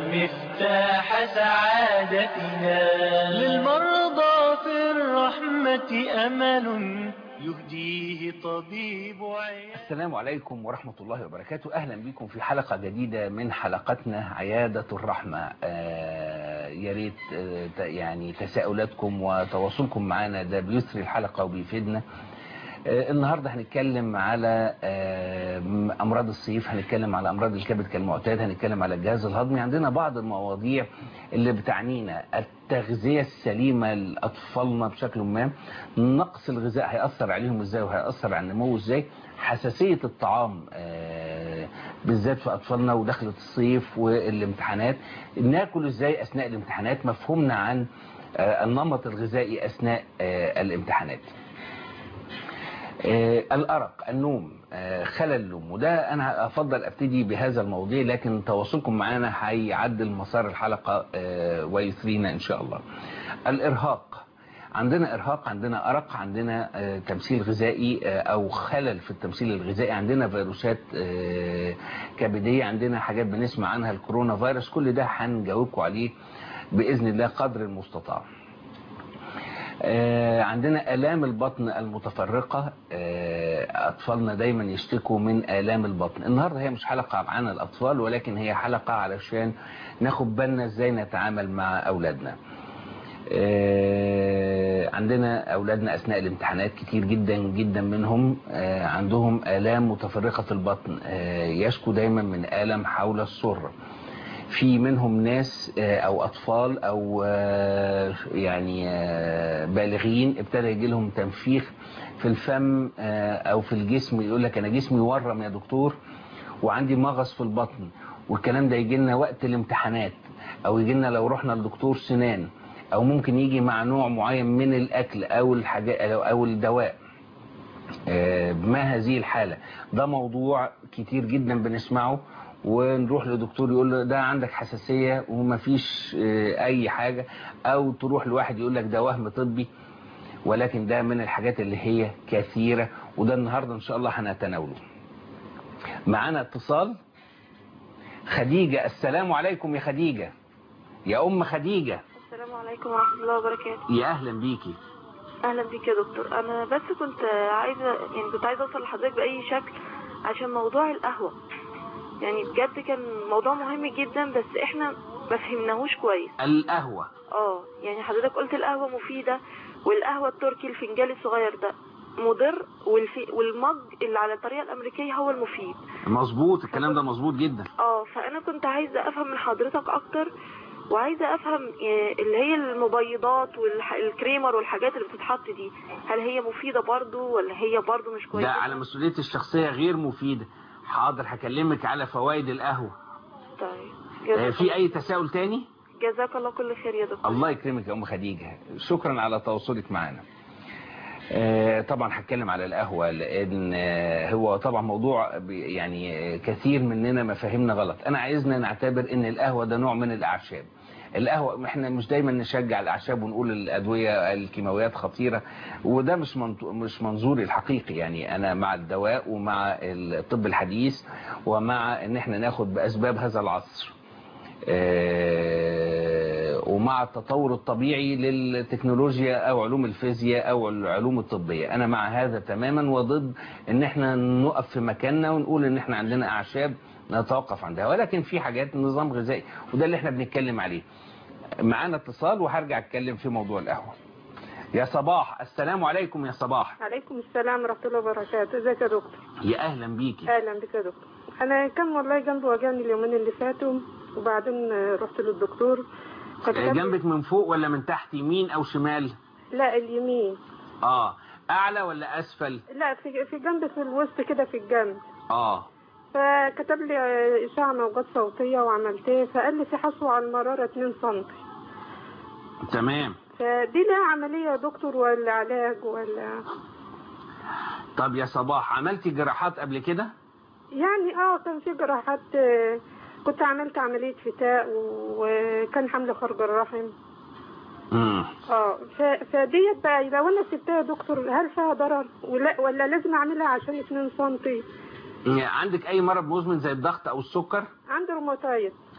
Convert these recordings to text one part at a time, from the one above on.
مفتاح سعادتنا للمرضى في الرحمة أمل يهديه طبيب عيادنا السلام عليكم ورحمة الله وبركاته أهلا بكم في حلقة جديدة من حلقتنا عيادة الرحمة آه يا ريت آه يعني تساؤلاتكم وتواصلكم معنا ده بيسري الحلقة وبيفيدنا آه النهاردة هنتكلم على آه أمراض الصيف هنتكلم على أمراض الكبد كالمعتاد هنتكلم على الجهاز الهضمي عندنا بعض المواضيع اللي بتعنينا التغذية السليمة لأطفالنا بشكل ما نقص الغذاء هيأثر عليهم ازاي وهيأثر على النمو ازاي حساسية الطعام آه بالذات في أطفالنا ودخلة الصيف والامتحانات ناكل ازاي أثناء الامتحانات مفهومنا عن النمط الغذائي أثناء الامتحانات آه الأرق النوم آه خلل النوم وده أنا أفضل أبتدي بهذا الموضوع لكن تواصلكم معنا هيعدل مسار الحلقة آه ويثرينا إن شاء الله الإرهاق عندنا إرهاق عندنا أرق عندنا تمثيل غذائي أو خلل في التمثيل الغذائي عندنا فيروسات كبدية عندنا حاجات بنسمع عنها الكورونا فيروس كل ده هنجاوبكم عليه بإذن الله قدر المستطاع آه عندنا آلام البطن المتفرقة آه أطفالنا دايما يشتكوا من آلام البطن النهاردة هي مش حلقة عن الأطفال ولكن هي حلقة علشان ناخد بالنا ازاي نتعامل مع أولادنا آه عندنا أولادنا أثناء الامتحانات كتير جدا جدا منهم عندهم آلام متفرقة في البطن يشكو دايما من آلم حول السرة في منهم ناس او اطفال او يعني بالغين ابتدى يجي لهم تنفيخ في الفم او في الجسم يقول لك انا جسمي ورم يا دكتور وعندي مغص في البطن والكلام ده يجي لنا وقت الامتحانات او يجي لنا لو رحنا لدكتور سنان او ممكن يجي مع نوع معين من الاكل او الحاجات او الدواء ما هذه الحالة ده موضوع كتير جدا بنسمعه ونروح لدكتور يقول له ده عندك حساسية ومفيش اي حاجة او تروح لواحد يقول لك ده وهم طبي ولكن ده من الحاجات اللي هي كثيرة وده النهاردة ان شاء الله هنتناوله معانا اتصال خديجة السلام عليكم يا خديجة يا ام خديجة السلام عليكم ورحمة الله وبركاته يا اهلا بيكي اهلا بيك يا دكتور انا بس كنت عايزة يعني كنت عايزة اوصل لحضرتك باي شكل عشان موضوع القهوة يعني بجد كان موضوع مهم جدا بس احنا ما فهمناهوش كويس القهوة اه يعني حضرتك قلت القهوة مفيدة والقهوة التركي الفنجان الصغير ده مضر والفي والمج اللي على الطريقة الامريكية هو المفيد مظبوط الكلام ده مظبوط جدا اه فانا كنت عايزة افهم من حضرتك اكتر وعايزة افهم اللي هي المبيضات والكريمر والحاجات اللي بتتحط دي هل هي مفيدة برضو ولا هي برضو مش كويسة ده على مسؤولية الشخصية غير مفيدة حاضر هكلمك على فوائد القهوة طيب في اي تساؤل تاني جزاك الله كل خير يا دكتور الله يكرمك يا ام خديجة شكرا على تواصلك معنا آه طبعا هتكلم على القهوة لان آه هو طبعا موضوع يعني كثير مننا مفاهيمنا غلط انا عايزنا نعتبر ان القهوة ده نوع من الاعشاب القهوة احنا مش دايما نشجع الاعشاب ونقول الادوية الكيماويات خطيرة وده مش مش منظوري الحقيقي يعني انا مع الدواء ومع الطب الحديث ومع ان احنا ناخد باسباب هذا العصر اه ومع التطور الطبيعي للتكنولوجيا او علوم الفيزياء او العلوم الطبية انا مع هذا تماما وضد ان احنا نقف في مكاننا ونقول ان احنا عندنا اعشاب نتوقف عندها ولكن في حاجات نظام غذائي وده اللي احنا بنتكلم عليه معانا اتصال وهرجع اتكلم في موضوع القهوة يا صباح السلام عليكم يا صباح عليكم السلام ورحمة الله وبركاته ازيك يا دكتور يا اهلا بيكي اهلا بك يا دكتور انا كان والله جنبي وجعني اليومين اللي فاتوا وبعدين رحت للدكتور جنبك من فوق ولا من تحت يمين او شمال لا اليمين اه اعلى ولا اسفل لا في في جنب في الوسط كده في الجنب اه فكتب لي اشعه موجات صوتيه وعملتها فقال لي في حصوه على المراره 2 سم تمام فدي لها عمليه يا دكتور ولا علاج ولا طب يا صباح عملتي جراحات قبل كده يعني اه كان في جراحات كنت عملت عمليه فتاء وكان حمل خارج الرحم امم اه فديت بقى لو انا سبتها يا دكتور هل فيها ضرر ولا ولا لازم اعملها عشان 2 سم عندك اي مرض مزمن زي الضغط او السكر عندي روماتايد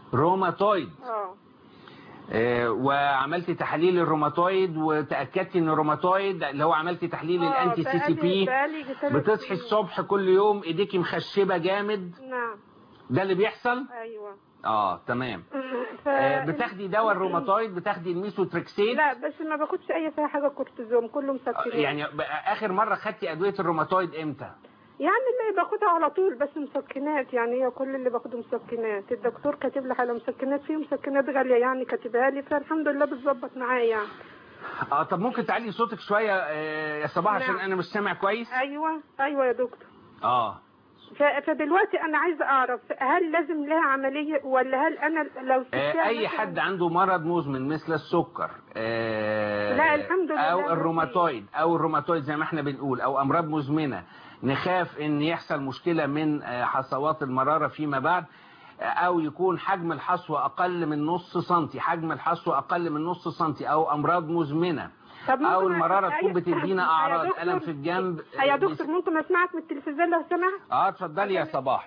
روماتويد اه آه، وعملتي تحاليل الروماتويد وتاكدتي ان الروماتويد اللي هو عملتي تحليل آه، الانتي سي سي بقالي- بي بقالي ثلاث بتصحي سنين. الصبح كل يوم ايديكي مخشبه جامد نعم ده اللي بيحصل ايوه اه تمام ف... آه، بتاخدي دواء الروماتويد بتاخدي الميثوتريكسيت لا بس ما باخدش اي فيها حاجه كورتيزون كله مسكنات يعني بقى اخر مره خدتي ادويه الروماتويد امتى يعني اللي باخدها على طول بس مسكنات يعني هي كل اللي باخده مسكنات الدكتور كاتب لي على مسكنات في مسكنات غاليه يعني كاتبها لي فالحمد لله بتظبط معايا يعني اه طب ممكن تعلي صوتك شويه آه، يا صباح عشان نعم. انا مش سامع كويس ايوه ايوه يا دكتور اه ف- فدلوقتي انا عايزه اعرف هل لازم لها عمليه ولا هل انا لو آه، سبتها اي مثلاً- حد عنده مرض مزمن مثل السكر آه، لا، الحمد لله او ما الروماتويد او الروماتويد زي ما احنا بنقول او امراض مزمنه نخاف ان يحصل مشكله من آه، حصوات المراره فيما بعد آه، او يكون حجم الحصوه اقل من نص سنتي حجم الحصوه اقل من نص سنتي او امراض مزمنه طب ممكن او المراره أ- تكون أي- بتدينا يا اعراض دكتور- الم في الجنب يا آه، دكتور ممكن اسمعك من التلفزيون لو سمحت اه اتفضلي يا صباح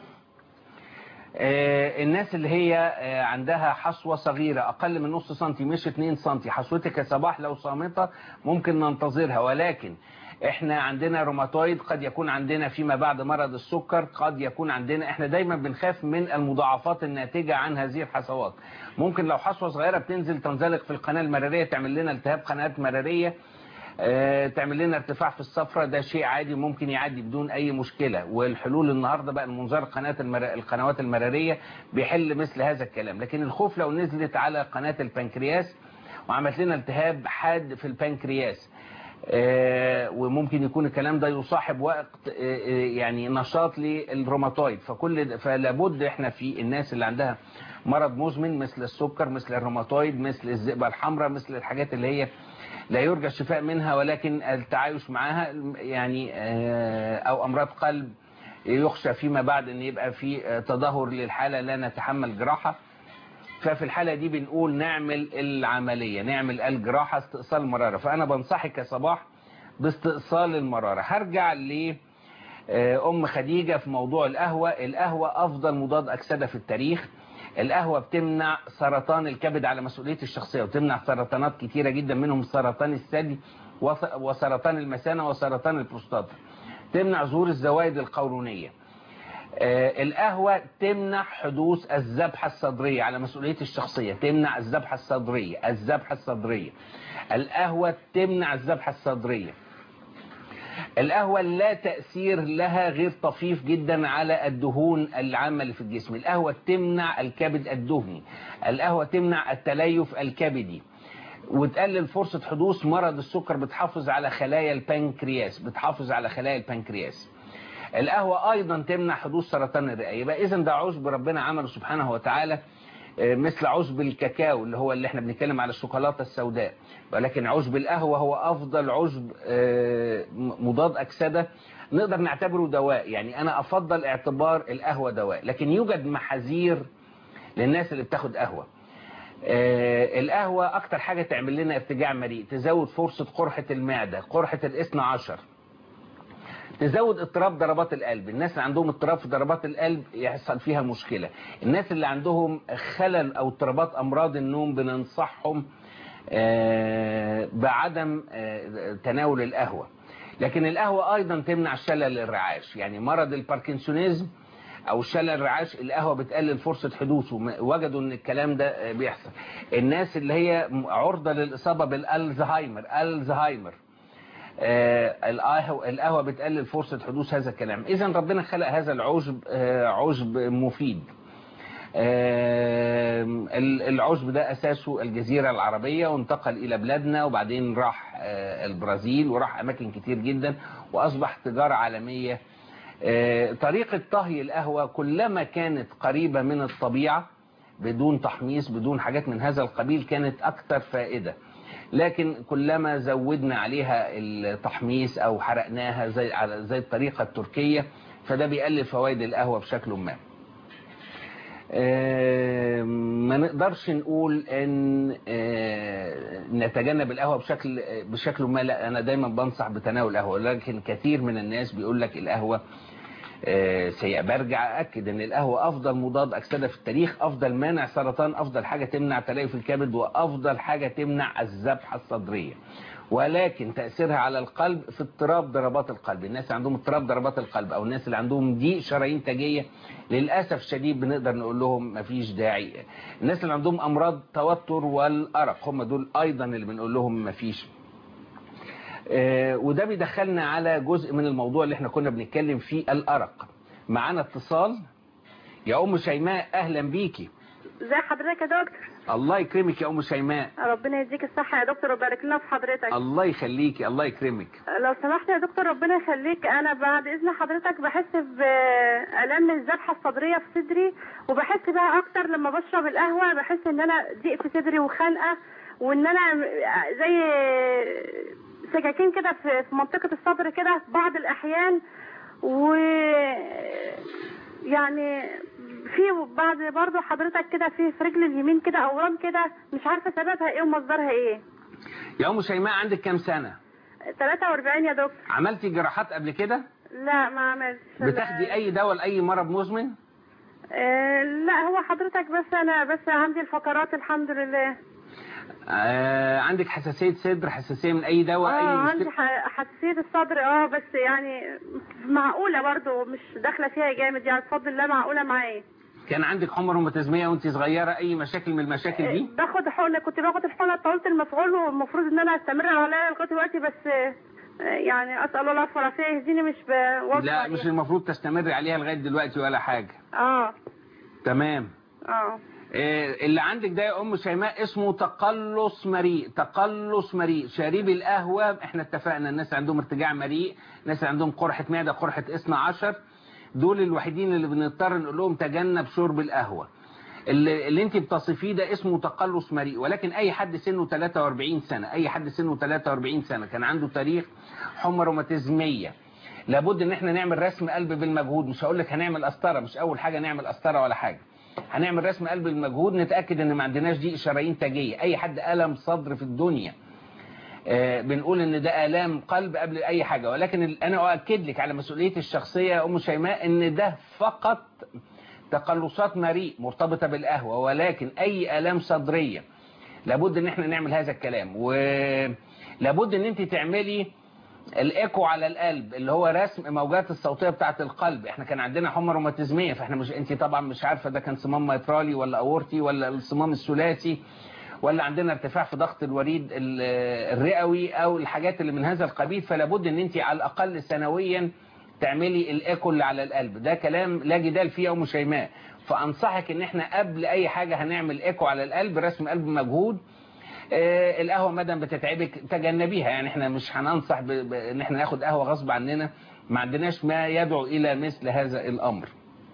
آه الناس اللي هي آه عندها حصوة صغيرة أقل من نص سنتي مش 2 سنتي حصوتك يا صباح لو صامتة ممكن ننتظرها ولكن احنا عندنا روماتويد قد يكون عندنا فيما بعد مرض السكر قد يكون عندنا احنا دايما بنخاف من المضاعفات الناتجة عن هذه الحصوات ممكن لو حصوة صغيرة بتنزل تنزلق في القناة المرارية تعمل لنا التهاب قنوات مرارية آه، تعمل لنا ارتفاع في الصفرة ده شيء عادي ممكن يعدي بدون اي مشكلة والحلول النهاردة بقى المنظار قناة المر... القنوات المرارية بيحل مثل هذا الكلام لكن الخوف لو نزلت على قناة البنكرياس وعملت لنا التهاب حاد في البنكرياس آه، وممكن يكون الكلام ده يصاحب وقت آه، آه، يعني نشاط للروماتويد فكل فلابد احنا في الناس اللي عندها مرض مزمن مثل السكر مثل الروماتويد مثل الذئبة الحمراء مثل الحاجات اللي هي لا يرجى الشفاء منها ولكن التعايش معها يعني آه، او امراض قلب يخشى فيما بعد ان يبقى في آه، تدهور للحالة لا نتحمل جراحة ففي الحالة دي بنقول نعمل العملية نعمل الجراحة استئصال المرارة فأنا بنصحك يا صباح باستئصال المرارة هرجع ل آه، أم خديجة في موضوع القهوة القهوة أفضل مضاد أكسدة في التاريخ القهوة بتمنع سرطان الكبد على مسؤولية الشخصية وتمنع سرطانات كتيرة جدا منهم سرطان الثدي وس- وسرطان المثانة وسرطان البروستاتا تمنع ظهور الزوائد القولونية آه، القهوة تمنع حدوث الذبحة الصدرية على مسؤولية الشخصية تمنع الذبحة الصدرية الذبحة الصدرية القهوة تمنع الذبحة الصدرية القهوة لا تأثير لها غير طفيف جدا على الدهون العامة اللي في الجسم القهوة تمنع الكبد الدهني القهوة تمنع التليف الكبدي وتقلل فرصة حدوث مرض السكر بتحافظ على خلايا البنكرياس بتحافظ على خلايا البنكرياس القهوة أيضا تمنع حدوث سرطان الرئة يبقى إذا ده عشب ربنا عمله سبحانه وتعالى آه، مثل عشب الكاكاو اللي هو اللي احنا بنتكلم على الشوكولاتة السوداء ولكن عشب القهوة هو أفضل عشب آه، م- مضاد أكسدة نقدر نعتبره دواء يعني أنا أفضل اعتبار القهوة دواء لكن يوجد محاذير للناس اللي بتاخد قهوة آه، القهوة أكتر حاجة تعمل لنا ارتجاع مريء تزود فرصة قرحة المعدة قرحة الاثنى عشر تزود اضطراب ضربات القلب الناس اللي عندهم اضطراب في ضربات القلب يحصل فيها مشكلة الناس اللي عندهم خلل او اضطرابات امراض النوم بننصحهم آه، بعدم آه، تناول القهوة لكن القهوة ايضا تمنع شلل الرعاش يعني مرض الباركنسونيزم او شلل الرعاش القهوة بتقلل فرصة حدوثه م- وجدوا ان الكلام ده آه، بيحصل الناس اللي هي عرضة للاصابة بالالزهايمر الزهايمر آه، القهوة القهوة بتقلل فرصة حدوث هذا الكلام إذا ربنا خلق هذا العشب آه، عشب مفيد آه، ال- العشب ده أساسه الجزيرة العربية وانتقل إلى بلادنا وبعدين راح آه، البرازيل وراح أماكن كتير جدا وأصبح تجارة عالمية آه، طريقة طهي القهوة كلما كانت قريبة من الطبيعة بدون تحميص بدون حاجات من هذا القبيل كانت أكثر فائدة لكن كلما زودنا عليها التحميص او حرقناها زي على زي الطريقه التركيه فده بيقلل فوائد القهوه بشكل ما. آه، ما نقدرش نقول ان آه، نتجنب القهوه بشكل بشكل ما لا انا دايما بنصح بتناول القهوه لكن كثير من الناس بيقول لك القهوه آه، سيئة برجع أكد أن القهوة أفضل مضاد أكسدة في التاريخ أفضل مانع سرطان أفضل حاجة تمنع تليف الكبد وأفضل حاجة تمنع الذبحة الصدرية ولكن تأثيرها على القلب في اضطراب ضربات القلب الناس اللي عندهم اضطراب ضربات القلب أو الناس اللي عندهم ضيق شرايين تاجية للأسف الشديد بنقدر نقول لهم مفيش داعي الناس اللي عندهم أمراض توتر والأرق هم دول أيضا اللي بنقول لهم مفيش آه، وده بيدخلنا على جزء من الموضوع اللي احنا كنا بنتكلم فيه الأرق معانا اتصال يا أم شيماء أهلا بيكي ازي حضرتك يا دكتور الله يكرمك يا أم شيماء ربنا يديك الصحة يا دكتور ويبارك لنا في حضرتك الله يخليكي الله يكرمك لو سمحت يا دكتور ربنا يخليك انا بعد اذن حضرتك بحس بالام من الذبحه الصدريه في صدري وبحس بقى اكتر لما بشرب القهوه بحس ان انا ضيق في صدري وخنقه وان انا زي سكاكين كده في في منطقه الصدر كده في بعض الاحيان و يعني في بعد برضه حضرتك كده في في رجل اليمين كده اورام كده مش عارفه سببها ايه ومصدرها ايه يا أم شيماء عندك كام سنة 43 يا دكتور عملتي جراحات قبل كده لا ما عملتش بتاخدي أي دواء لأي مرض مزمن آه، لا هو حضرتك بس انا بس عندي الفقرات الحمد لله آه عندك حساسية صدر حساسية من أي دواء اه أي عندي مشكلة ح- حساسيه الصدر اه بس يعني معقوله برضو مش داخله فيها جامد يعني بفضل الله معقوله معايا كان عندك حمى روماتيزمية وانت صغيرة أي مشاكل من المشاكل دي باخد حقنه كنت باخد الحقنه طولة المفعول والمفروض ان انا استمر عليها لغايه دلوقتي بس آه، يعني اسال الله العفو والعافيه يهديني مش بوصل لا مش المفروض تستمر عليها لغاية دلوقتي ولا حاجة اه تمام اه آه، اللي عندك ده يا ام شيماء اسمه تقلص مريء تقلص مريء شارب القهوه احنا اتفقنا الناس عندهم ارتجاع مريء الناس عندهم قرحه معده قرحه اثنى عشر دول الوحيدين اللي بنضطر نقول لهم تجنب شرب القهوه اللي, اللي انت بتصفيه ده اسمه تقلص مريء ولكن اي حد سنه 43 سنه اي حد سنه 43 سنه كان عنده تاريخ حمى روماتيزميه لابد ان احنا نعمل رسم قلب بالمجهود مش هقول لك هنعمل قسطره مش اول حاجه نعمل قسطره ولا حاجه هنعمل رسم قلب بالمجهود نتاكد ان ما عندناش دي شرايين تاجيه اي حد الم صدر في الدنيا آه، بنقول ان ده الام قلب قبل اي حاجه ولكن ال- انا اؤكد لك على مسؤوليتي الشخصيه يا ام شيماء ان ده فقط تقلصات مريء مرتبطه بالقهوه ولكن اي الام صدريه لابد ان احنا نعمل هذا الكلام ولابد ان انت تعملي الايكو على القلب اللي هو رسم موجات الصوتيه بتاعه القلب احنا كان عندنا حمى روماتيزميه فاحنا مش انت طبعا مش عارفه ده كان صمام ميترالي ولا اورتي ولا الصمام الثلاثي ولا عندنا ارتفاع في ضغط الوريد ال- الرئوي او الحاجات اللي من هذا القبيل فلا بد ان انت على الاقل سنويا تعملي الايكو اللي على القلب ده كلام لا جدال فيه يا ام شيماء فانصحك ان احنا قبل اي حاجه هنعمل ايكو على القلب رسم قلب مجهود آه، القهوه مدام بتتعبك تجنبيها يعني احنا مش هننصح ب- ب- ان احنا ناخد قهوه غصب عننا ما عندناش ما يدعو الى مثل هذا الامر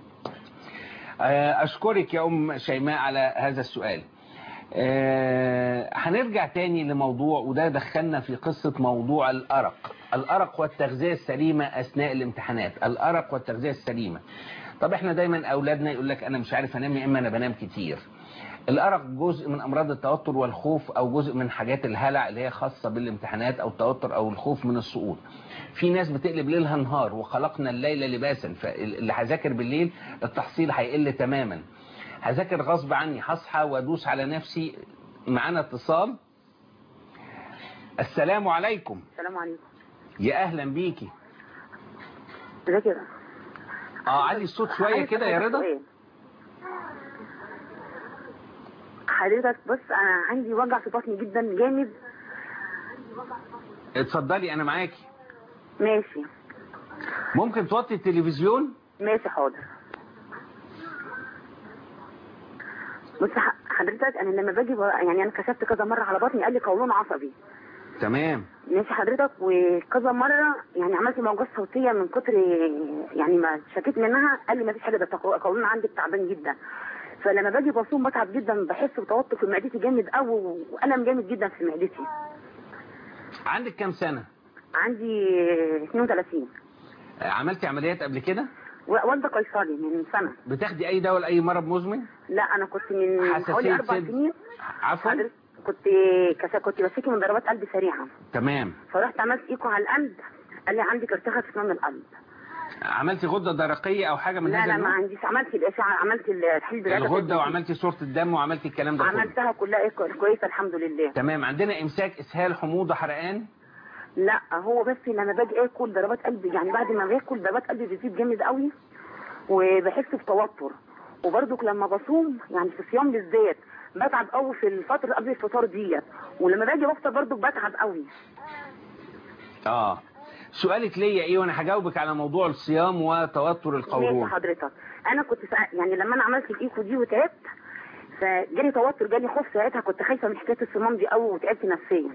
آه، اشكرك يا ام شيماء على هذا السؤال آه، هنرجع تاني لموضوع وده دخلنا في قصة موضوع الأرق الأرق والتغذية السليمة أثناء الامتحانات الأرق والتغذية السليمة طب احنا دايما أولادنا يقول لك أنا مش عارف أنام يا إما أنا بنام كتير الأرق جزء من أمراض التوتر والخوف أو جزء من حاجات الهلع اللي هي خاصة بالامتحانات أو التوتر أو الخوف من السقوط في ناس بتقلب ليلها نهار وخلقنا الليل لباسا فاللي هذاكر بالليل التحصيل هيقل تماما هذاكر غصب عني هصحى وادوس على نفسي معانا اتصال السلام عليكم السلام عليكم يا اهلا بيكي ازيك كده اه علي الصوت شويه كده يا رضا حضرتك بص انا عندي وجع في بطني جدا جامد اتفضلي انا معاكي ماشي ممكن توطي التلفزيون ماشي حاضر بص ح- حضرتك انا لما باجي ب- يعني انا كشفت كذا مره على بطني قال لي قولون عصبي تمام ماشي حضرتك وكذا مره يعني عملت موجات صوتيه من كتر يعني ما شكيت منها قال لي ما فيش حاجه ده التقو- القولون عندك تعبان جدا فلما باجي بصوم بتعب جدا بحس بتوتر في معدتي جامد قوي والم جامد جدا في معدتي عندك كام سنه عندي 32 آه، عملتي عمليات قبل كده و- والده قيصري من سنه بتاخدي اي دواء لاي مرض مزمن لا انا كنت من حوالي حساسيه اربع صدر سنين عفوا حضرتك كنت كس- كنت بشتكي من ضربات قلب سريعه تمام فرحت عملت ايكو على القلب قال لي عندك ارتخاء في اسنان القلب عملتي غده درقيه او حاجه من لا هذا لا ما النوع عنديش عملت الاشعه عملت التحليل بالعدد الغده وعملتي صوره الدم وعملتي الكلام ده كله عملتها كلها إيه كويسه الحمد لله تمام عندنا امساك اسهال حموضه حرقان لا هو بس لما باجي اكل ضربات قلبي يعني بعد ما باكل ضربات قلبي بتزيد جامد قوي وبحس بتوتر وبرضك لما بصوم يعني في الصيام بالذات بتعب قوي في الفتره قبل الفطار ديت ولما باجي بفطر برضك بتعب قوي اه سؤالك ليا ايه وانا هجاوبك على موضوع الصيام وتوتر ماشي القولون حضرتك انا كنت سا... يعني لما انا عملت الايكو دي وتعبت فجالي توتر جالي خوف ساعتها كنت خايفه من حكايه الصمام دي قوي وتعبت نفسيا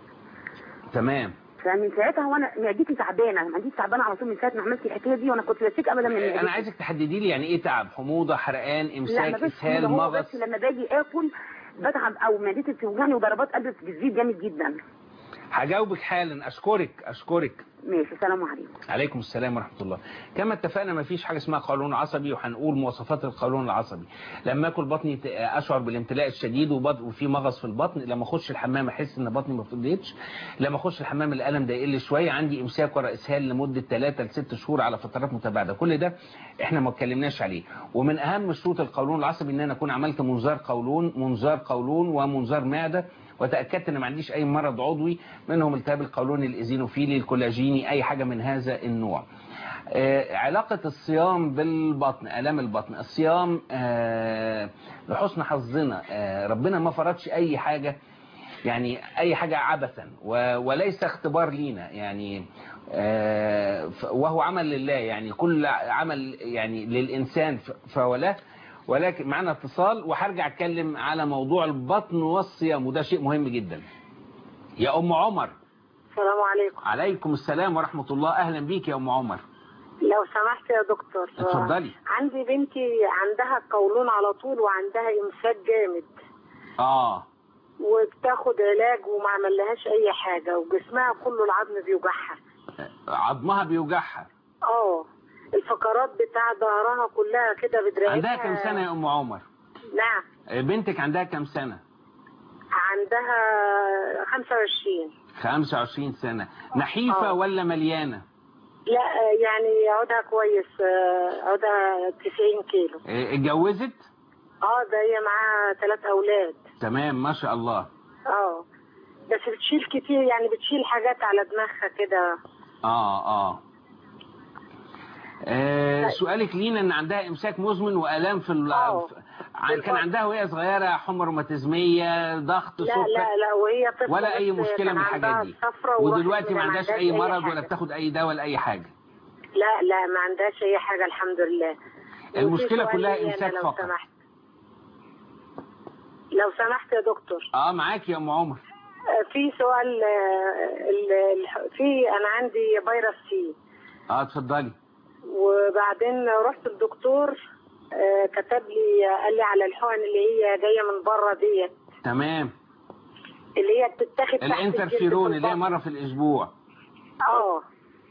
تمام فمن ساعتها وانا معدتي تعبانه معدتي تعبانه على طول من ساعه ما عملت الحكايه دي وانا كنت بشتكي ابدا من معدتي انا عايزك تحددي لي يعني ايه تعب حموضه حرقان لا امساك مفيش اسهال حموضة، هو مغص بس لما باجي اكل بتعب او معدتي بتوجعني وضربات قلبي بتزيد جامد جدا هجاوبك حالا اشكرك اشكرك ماشي سلام عليكم عليكم السلام ورحمة الله كما اتفقنا ما فيش حاجة اسمها قولون عصبي وهنقول مواصفات القولون العصبي لما اكل بطني ت- اشعر بالامتلاء الشديد وبط- وفي مغص في البطن لما اخش الحمام احس ان بطني ما فضيتش لما اخش الحمام الالم ده يقل شوية عندي امساك ورا اسهال لمدة 3 ل 6 شهور على فترات متباعدة كل ده احنا ما اتكلمناش عليه ومن اهم شروط القولون العصبي ان انا اكون عملت منظار قولون منظار قولون ومنظار معدة وتاكدت ان ما عنديش اي مرض عضوي منهم التهاب القولون الايزينوفيلي الكولاجيني اي حاجه من هذا النوع آه، علاقة الصيام بالبطن آلام البطن الصيام آه، لحسن حظنا آه، ربنا ما فرضش أي حاجة يعني أي حاجة عبثا و- وليس اختبار لينا يعني آه، ف- وهو عمل لله يعني كل عمل يعني للإنسان ف- فهو له ولكن معنا اتصال وهرجع اتكلم على موضوع البطن والصيام وده شيء مهم جدا يا ام عمر السلام عليكم عليكم السلام ورحمة الله اهلا بيك يا ام عمر لو سمحت يا دكتور اتفضلي. عندي بنتي عندها قولون على طول وعندها امساك جامد اه وبتاخد علاج وما عملهاش اي حاجه وجسمها كله العظم بيوجعها عظمها بيوجعها اه الفقرات بتاع ظهرها كلها كده بدراعتها عندها كم سنة يا ام عمر نعم بنتك عندها كم سنة عندها 25 25 سنة نحيفة آه. ولا مليانة لا يعني عودها كويس آه، عودها 90 كيلو آه، اتجوزت اه ده هي معاها ثلاث اولاد تمام ما شاء الله اه بس بتشيل كتير يعني بتشيل حاجات على دماغها كده اه اه آه، سؤالك لينا ان عندها امساك مزمن والام في ال... آه. في- عن- كان عندها وهي صغيره حمى روماتيزميه ضغط لا سكر لا لا وهي طفلة ولا اي بس مشكله كان من الحاجات عندها دي صفرة وراحت ودلوقتي ما ما عندهاش عندهاش اي أي مرض ولا حاجة. بتاخد اي دواء ولا اي حاجه لا لا ما عندهاش اي حاجة الحمد لله المشكلة وفي كلها سؤال لي إمساك أنا لو فقط. سمحت لو سمحت يا دكتور اه معاك يا ام عمر آه، في سؤال آه، ال- ال- في انا عندي فيروس سي اه اتفضلي وبعدين رحت الدكتور آه، كتب لي قال لي على الحقن اللي هي جايه من بره ديت تمام اللي هي بتتاخد تحت الجلد في الانترفيرون اللي هي البطن. مره في الاسبوع اه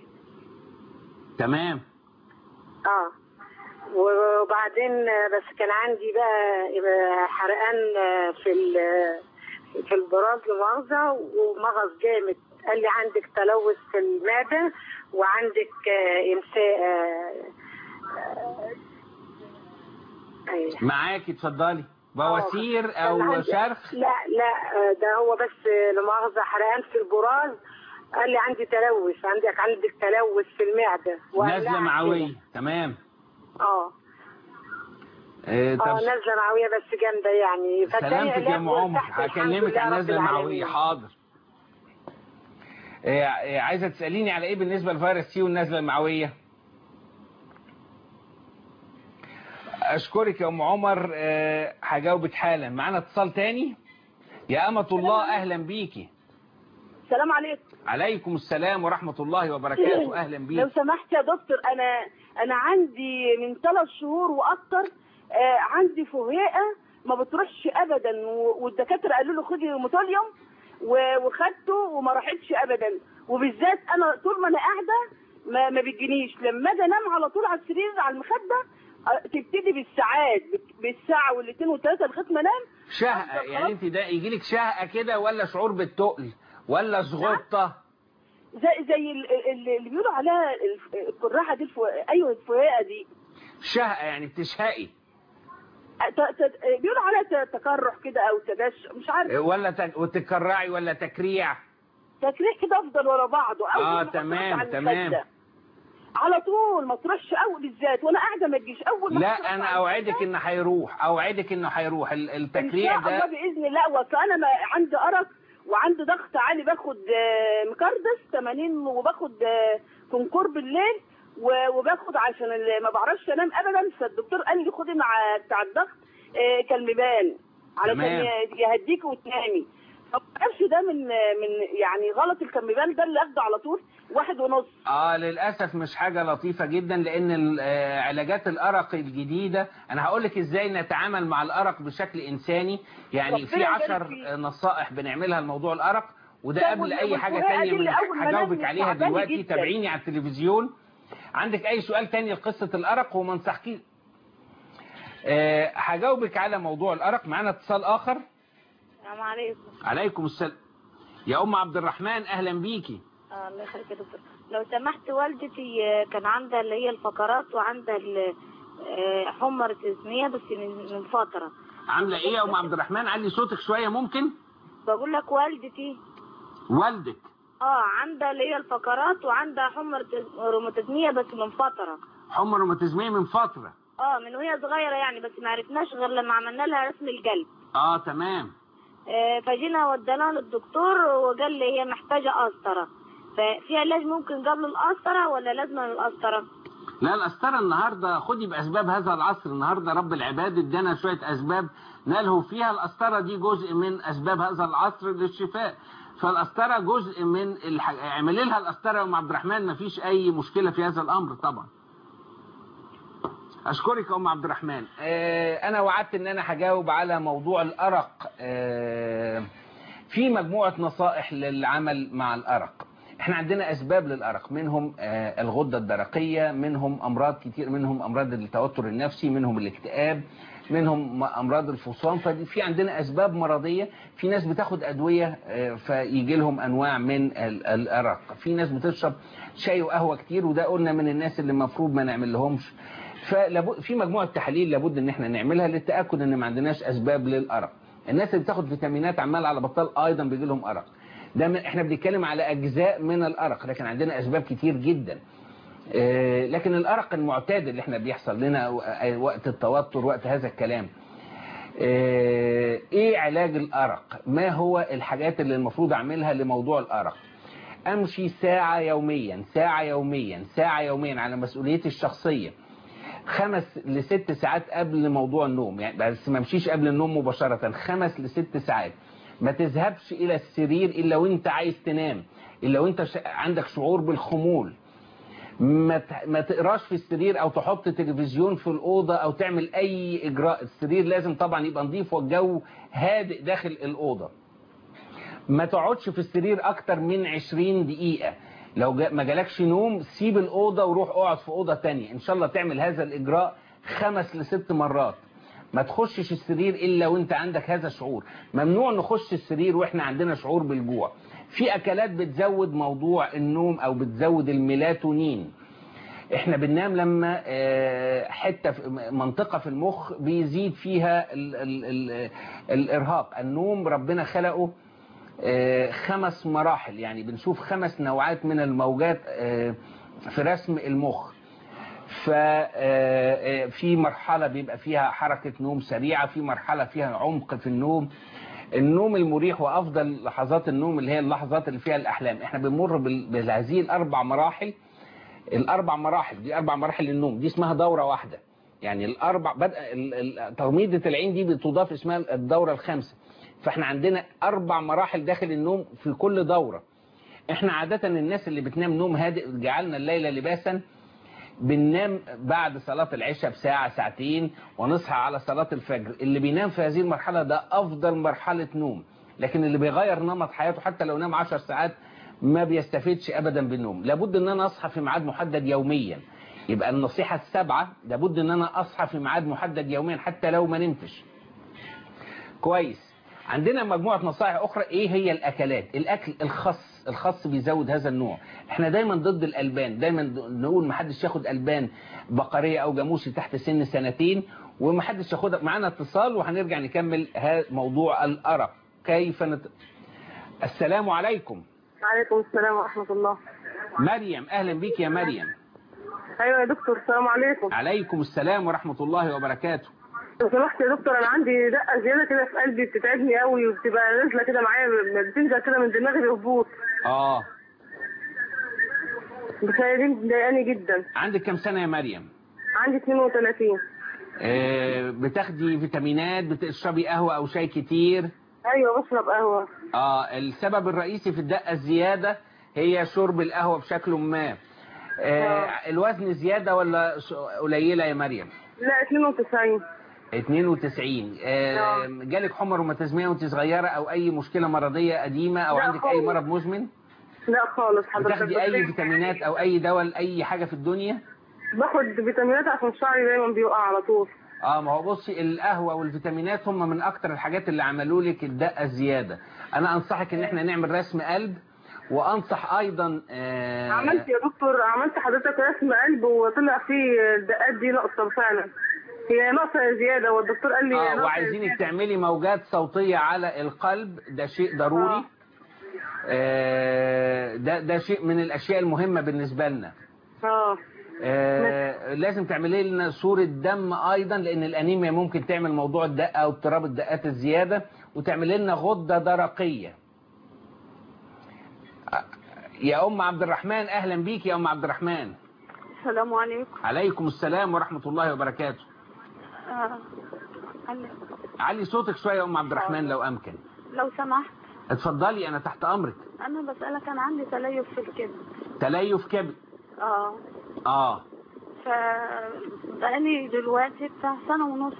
تمام اه وبعدين بس كان عندي بقى حرقان في ال- في البراز لمؤاخذة ومغص جامد قال لي عندك تلوث في المعدة وعندك آه، امساء آه، آه، أيوة. معاكي اتفضلي بواسير كان او عندي- شرخ لا لا آه، ده هو بس لمؤاخذة حرقان في البراز قال لي عندي تلوث عندك عندك تلوث في المعدة وقلعت نزله كده. معويه تمام اه آه، اه طب نزله معويه بس جامده يعني فاداني سلامتك يا علاج ام عمر وارتحت الحمد هكلمك لله عن رب نزله المعويه العالمين. حاضر آه، آه، عايزه تساليني على ايه بالنسبه لفيروس سي والنزله المعويه اشكرك يا ام عمر آه، هجاوبك حالا معانا اتصال تاني يا امه الله اهلا بيكي السلام عليكم عليكم السلام ورحمه الله وبركاته اهلا لو بيكي سمحت يا دكتور انا انا عندي من ثلاث شهور واكتر آه عندي فهيئه ما بتروحش ابدا و- والدكاتره قالوا له خدي موتوليوم و- وخدته وما راحتش ابدا وبالذات انا طول ما انا قاعده ما, ما بتجينيش لما اجي انام على طول على السرير على المخده آه، تبتدي بالساعات بت- بالساعه والاثنين والثلاثه لغايه ما انام شهقه يعني انت ده يجيلك شهقه كده ولا شعور بالتقل ولا زغطه زي زي ال- ال- اللي بيقولوا عليها الف- القراحه دي الفو... ايوه الفوهقه دي شهقة يعني بتشهقي ت- ت- بيقولوا عليها ت- تكرح كده او تدش مش عارف ولا تك... وتكرعي ولا تكريع تكريح كده افضل ورا بعضه أول آه، ما تمام، تحط على تمام. المخدة. على طول ما تروحش قوي بالذات وانا قاعده ما تجيش اول ما تحط لا انا على اوعدك المخدة، انه هيروح اوعدك انه هيروح ال- ان التكريع شاء الله ده باذن الله واصل انا ما عندي ارق وعندي ضغط عالي باخد آه، مكردس 80 وباخد آه، كونكور بالليل و- وباخد عشان ال- ما بعرفش انام ابدا فالدكتور قال لي خدي مع بتاع الضغط آه، كلمبان علشان تمام. يهديكي وتنامي ما بعرفش ده من من يعني غلط الكمبان ده اللي اخده على طول واحد ونص اه للاسف مش حاجه لطيفه جدا لان ال- آه، علاجات الارق الجديده انا هقول لك ازاي نتعامل مع الارق بشكل انساني يعني في ربنا يبارك عشر فيك. آه، نصائح بنعملها لموضوع الارق وده طب قبل وال- اي حاجه والفوهقة تانية دي من اللي أول ما هجاوبك نام عليها تعبانة دلوقتي جدا. تابعيني على التلفزيون عندك اي سؤال تاني لقصه الارق وما انصحكيش آه، هجاوبك على موضوع الارق معانا اتصال اخر السلام عليكم عليكم السلام يا ام عبد الرحمن اهلا بيكي آه الله يخليك يا دكتور لو سمحت والدتي آه، كان عندها اللي هي الفقرات وعندها ال- آه، حمى اسمية بس من من فترة عامله ايه يا ام عبد الرحمن علي صوتك شويه ممكن بقول لك والدتي والدك اه عندها اللي هي الفقرات وعندها حمى روماتيزمية بس من فترة حمى روماتيزميه من فتره اه من وهي صغيرة يعني بس ما عرفناش غير لما عملنا لها رسم القلب اه تمام آه، فجينا وديناها للدكتور وقال لي هي محتاجة قسطرة ففي علاج ممكن قبل القسطرة ولا لازم القسطرة؟ لا القسطره النهارده خدي باسباب هذا العصر النهارده رب العباد ادانا شويه اسباب نلهو فيها القسطره دي جزء من اسباب هذا العصر للشفاء فالقسطره جزء من الح... اعملي لها القسطره يا ام عبد الرحمن ما فيش اي مشكله في هذا الامر طبعا اشكرك يا ام عبد الرحمن آه انا وعدت ان انا هجاوب على موضوع الارق آه في مجموعه نصائح للعمل مع الارق احنا عندنا اسباب للارق منهم آه الغده الدرقيه منهم امراض كتير منهم امراض التوتر النفسي منهم الاكتئاب منهم م- امراض الفصام ففي عندنا اسباب مرضيه في ناس بتاخد ادويه آه، فيجي لهم انواع من ال- الارق في ناس بتشرب شاي وقهوه كتير وده قلنا من الناس اللي المفروض ما نعمل لهمش فلابد في مجموعه تحاليل لابد ان احنا نعملها للتاكد ان ما عندناش اسباب للارق الناس اللي بتاخد فيتامينات عمال على بطال ايضا بيجي لهم ارق ده من احنا بنتكلم على اجزاء من الارق لكن عندنا اسباب كتير جدا آه، لكن الارق المعتاد اللي احنا بيحصل لنا وقت التوتر وقت هذا الكلام آه، ايه علاج الارق ما هو الحاجات اللي المفروض اعملها لموضوع الارق امشي ساعة يوميا ساعة يوميا ساعة يوميا على مسؤوليتي الشخصية خمس لست ساعات قبل موضوع النوم يعني بس ما امشيش قبل النوم مباشرة خمس لست ساعات ما تذهبش الى السرير الا وانت عايز تنام الا وانت ش... عندك شعور بالخمول ما ت- ما تقراش في السرير او تحط تلفزيون في الاوضه او تعمل اي اجراء السرير لازم طبعا يبقى نظيف والجو هادئ داخل الاوضه ما تقعدش في السرير اكتر من 20 دقيقه لو جا ما جالكش نوم سيب الاوضه وروح اقعد في اوضه تانية ان شاء الله تعمل هذا الاجراء خمس لست مرات ما تخشش السرير الا وانت عندك هذا الشعور ممنوع نخش السرير واحنا عندنا شعور بالجوع في اكلات بتزود موضوع النوم او بتزود الميلاتونين احنا بننام لما آه، حته في منطقه في المخ بيزيد فيها ال ال ال الارهاق النوم ربنا خلقه آه، خمس مراحل يعني بنشوف خمس نوعات من الموجات آه، في رسم المخ ففي مرحلة بيبقى فيها حركة نوم سريعة في مرحلة فيها عمق في النوم النوم المريح وأفضل لحظات النوم اللي هي اللحظات اللي فيها الأحلام احنا بنمر بال- بهذه الأربع مراحل الأربع مراحل دي أربع مراحل للنوم دي اسمها دورة واحدة يعني الأربع بدأ ال- ال- تغميضة العين دي بتضاف اسمها الدورة الخامسة فاحنا عندنا أربع مراحل داخل النوم في كل دورة احنا عادة الناس اللي بتنام نوم هادئ جعلنا الليلة لباسا بننام بعد صلاة العشاء بساعة ساعتين ونصحى على صلاة الفجر اللي بينام في هذه المرحلة ده أفضل مرحلة نوم لكن اللي بيغير نمط حياته حتى لو نام 10 ساعات ما بيستفيدش أبدا بالنوم لابد أن أنا أصحى في ميعاد محدد يوميا يبقى النصيحة السبعة لابد أن أنا أصحى في ميعاد محدد يوميا حتى لو ما نمتش كويس عندنا مجموعة نصائح أخرى إيه هي الأكلات الأكل الخس الخس الخس بيزود هذا النوع احنا دايما ضد الالبان دايما نقول ما حدش ياخد البان بقريه او جاموسي تحت سن سنتين وما حدش ياخدها معانا اتصال وهنرجع نكمل ها- موضوع الارق كيف نت... السلام عليكم وعليكم السلام ورحمة الله مريم اهلا بيك يا مريم أيوة يا دكتور السلام عليكم عليكم السلام ورحمه الله وبركاته لو سمحت يا دكتور أنا عندي دقة زيادة كده في قلبي بتتعبني قوي وبتبقى نازلة كده معايا بتنزل كده من دماغي بهبوط اه بس هي دي مضايقاني جدا عندك كم سنه يا مريم عندي 32 آه، بتاخدي فيتامينات بتشربي قهوة أو شاي كتير أيوة بشرب قهوة اه السبب الرئيسي في الدقة الزيادة هي شرب القهوة بشكل ما آه الوزن زيادة ولا ش- قليلة يا مريم لا 92 92 آه جالك حمى روماتيزمية وانت صغيرة او اي مشكلة مرضية قديمة او لا عندك اي خالص. مرض مزمن لا خالص حضرتك بتاخدي اي بس فيتامينات او اي دواء لاي حاجة في الدنيا باخد فيتامينات عشان شعري دايما بيقع على طول اه ما هو بصي القهوة والفيتامينات هم من اكتر الحاجات اللي عملوا لك الدقة الزيادة انا انصحك ان احنا نعمل رسم قلب وانصح ايضا آه عملت يا دكتور عملت حضرتك رسم قلب وطلع فيه الدقات دي ناقصة فعلا هي ناقصة زيادة والدكتور قال لي اه ناقصة وعايزينك زيادة. تعملي موجات صوتية على القلب ده شيء ضروري آه ده ده شيء من الاشياء المهمة بالنسبة لنا اه آه لازم تعملي لنا صورة دم ايضا لان الانيميا ممكن تعمل موضوع الدقة او اضطراب الدقات الزيادة وتعملي لنا غدة درقية آه، يا ام عبد الرحمن اهلا بيك يا ام عبد الرحمن السلام عليكم عليكم السلام ورحمة الله وبركاته آه. ألو. علي صوتك شوية يا ام عبد الرحمن لو امكن لو سمحت اتفضلي انا تحت امرك انا بسألك انا عندي تليف في الكبد تليف كبد اه اه ف بقالي دلوقتي بتاع سنة ونص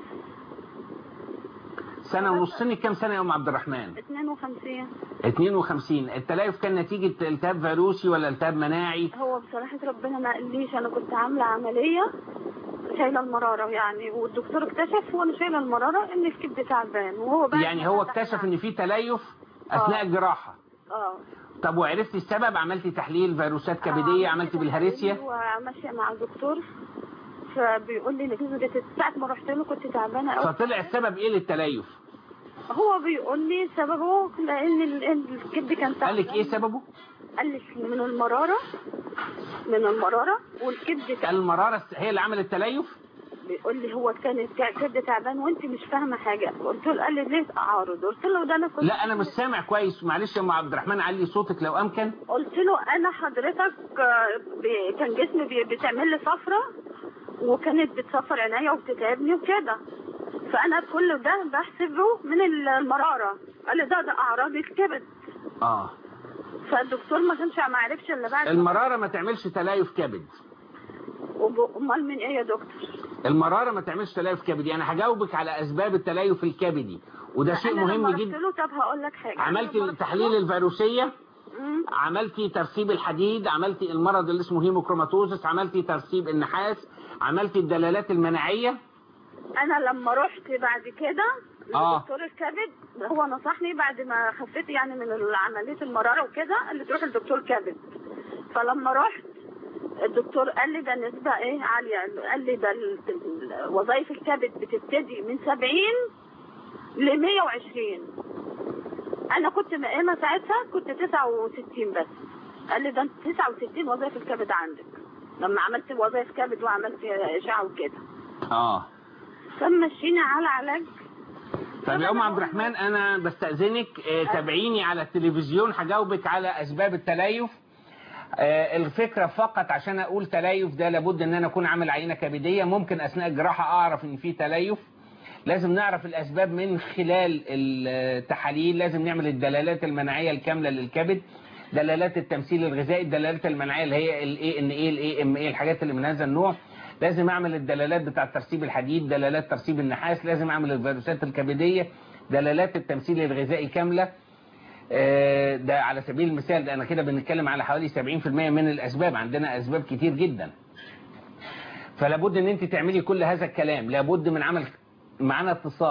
سنة ونص سنك كام سنة يا ام عبد الرحمن 52 52 التليف كان نتيجة التهاب فيروسي ولا التهاب مناعي هو بصراحة ربنا ما قاليش انا كنت عاملة عملية شايلة المرارة يعني والدكتور اكتشف وانا شايلة المرارة ان الكبد تعبان وهو بقى يعني هو اكتشف ان في تليف اثناء آه. الجراحة اه طب وعرفتي السبب عملتي تحليل فيروسات كبدية عملتي بالهريسيا وماشية مع الدكتور فبيقول لي نتيجة ساعة ما رحت له كنت تعبانة قوي فطلع السبب ايه للتليف هو بيقول لي سببه لان ال- الكبد كان تعبان قال لك ايه سببه قال لي من المرارة من المرارة والكبد كان المرارة الس- هي اللي عملت التليف بيقول لي هو كان الكبد تعبان وانت مش فاهمة حاجة قلت له قال لي ليه تعارض قلت له ده انا كنت لا انا مش سامع كويس معلش يا ام عبد الرحمن علي صوتك لو امكن قلت له انا حضرتك آه، ب- كان جسمي بي- بتعمل لي صفرة وكانت بتصفر عينيا وبتتعبني وكده فانا كل ده بحسبه من المرارة قال لي ده ده اعراض الكبد اه فالدكتور ما كانش ما عرفش الا بعد المرارة ما تعملش تليف كبد وب- امال من ايه يا دكتور المرارة ما تعملش تليف كبدي انا هجاوبك على اسباب التليف الكبدي وده شيء أنا لما مهم رحت جدا له طب هقول لك حاجه عملتي تحليل الفيروسية مم. عملتي ترسيب الحديد عملتي المرض اللي اسمه هيموكروماتوزس عملتي ترسيب النحاس عملتي الدلالات المناعية انا لما رحت بعد كده آه. لدكتور الكبد هو نصحني بعد ما خفيت يعني من عمليه المراره وكده قال لي تروح لدكتور كبد فلما رحت الدكتور قال لي ده نسبة ايه عالية قال لي ده ال- ال- وظائف الكبد بتبتدي من 70 ل 120 انا كنت مقيمة ساعتها كنت 69 بس قال لي ده انت 69 وظائف الكبد عندك لما عملت وظائف كبد وعملت اشعة وكده اه فمشيني على علاج طب يا ام عبد الرحمن انا بستأذنك آه، تابعيني على التلفزيون هجاوبك على اسباب التليف آه، الفكرة فقط عشان اقول تليف ده لابد ان انا اكون عامل عينة كبدية ممكن اثناء الجراحة اعرف ان في تليف لازم نعرف الاسباب من خلال التحاليل لازم نعمل الدلالات المناعية الكاملة للكبد دلالات التمثيل الغذائي الدلالات المناعية اللي هي الاي ان اي الاي ام اي الحاجات اللي من هذا النوع لازم اعمل الدلالات بتاع ترسيب الحديد دلالات ترسيب النحاس لازم اعمل الفيروسات الكبدية دلالات التمثيل الغذائي كاملة آه، ده على سبيل المثال ده انا كده بنتكلم على حوالي 70% من الاسباب عندنا اسباب كتير جدا فلابد ان انت تعملي كل هذا الكلام لابد من عمل معانا اتصال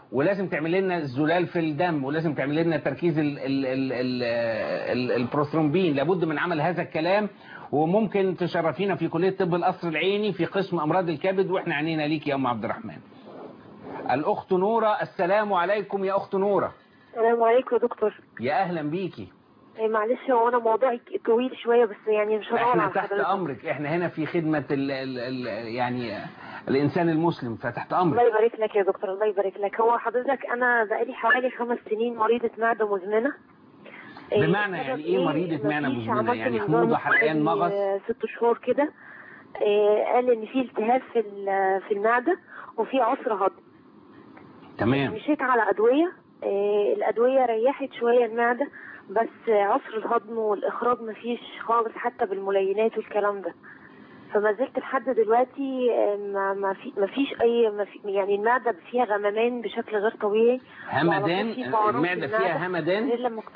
ولازم تعمل لنا زلال في الدم ولازم تعمل لنا تركيز ال ال ال ال ال البروثرومبين لابد من عمل هذا الكلام وممكن تشرفينا في كلية طب القصر العيني في قسم أمراض الكبد وإحنا عنينا ليك يا أم عبد الرحمن الأخت نورة السلام عليكم يا أخت نورة السلام عليكم يا دكتور يا أهلا بيكي إيه معلش هو انا موضوعي طويل شويه بس يعني مش هطول احنا على تحت حضرتك امرك احنا هنا في خدمة ال ال ال يعني الانسان المسلم فتحت الله امرك يبارك لك يا دكتور الله يبارك لك هو حضرتك انا بقالي حوالي خمس سنين مريضة معدة مزمنة إيه، بمعنى السبب يعني ايه مريضة معدة مفيش مزمنة؟ عملت يعني منظار حموضة، حرقان، بقالي، مغص؟ آه، ست شهور كده إيه، قال ان في التهاب في ال- في المعدة وفي عسر هضم تمام مشيت على ادوية إيه، الادوية ريحت شوية المعدة بس عسر الهضم والاخراج مفيش خالص حتى بالملينات والكلام ده فما زلت لحد دلوقتي آه، ما ما في ما فيش اي ما في يعني المعده فيها غممان بشكل غير طبيعي وعلى طول همدان في فوران في المعدة فيها همدان غير لما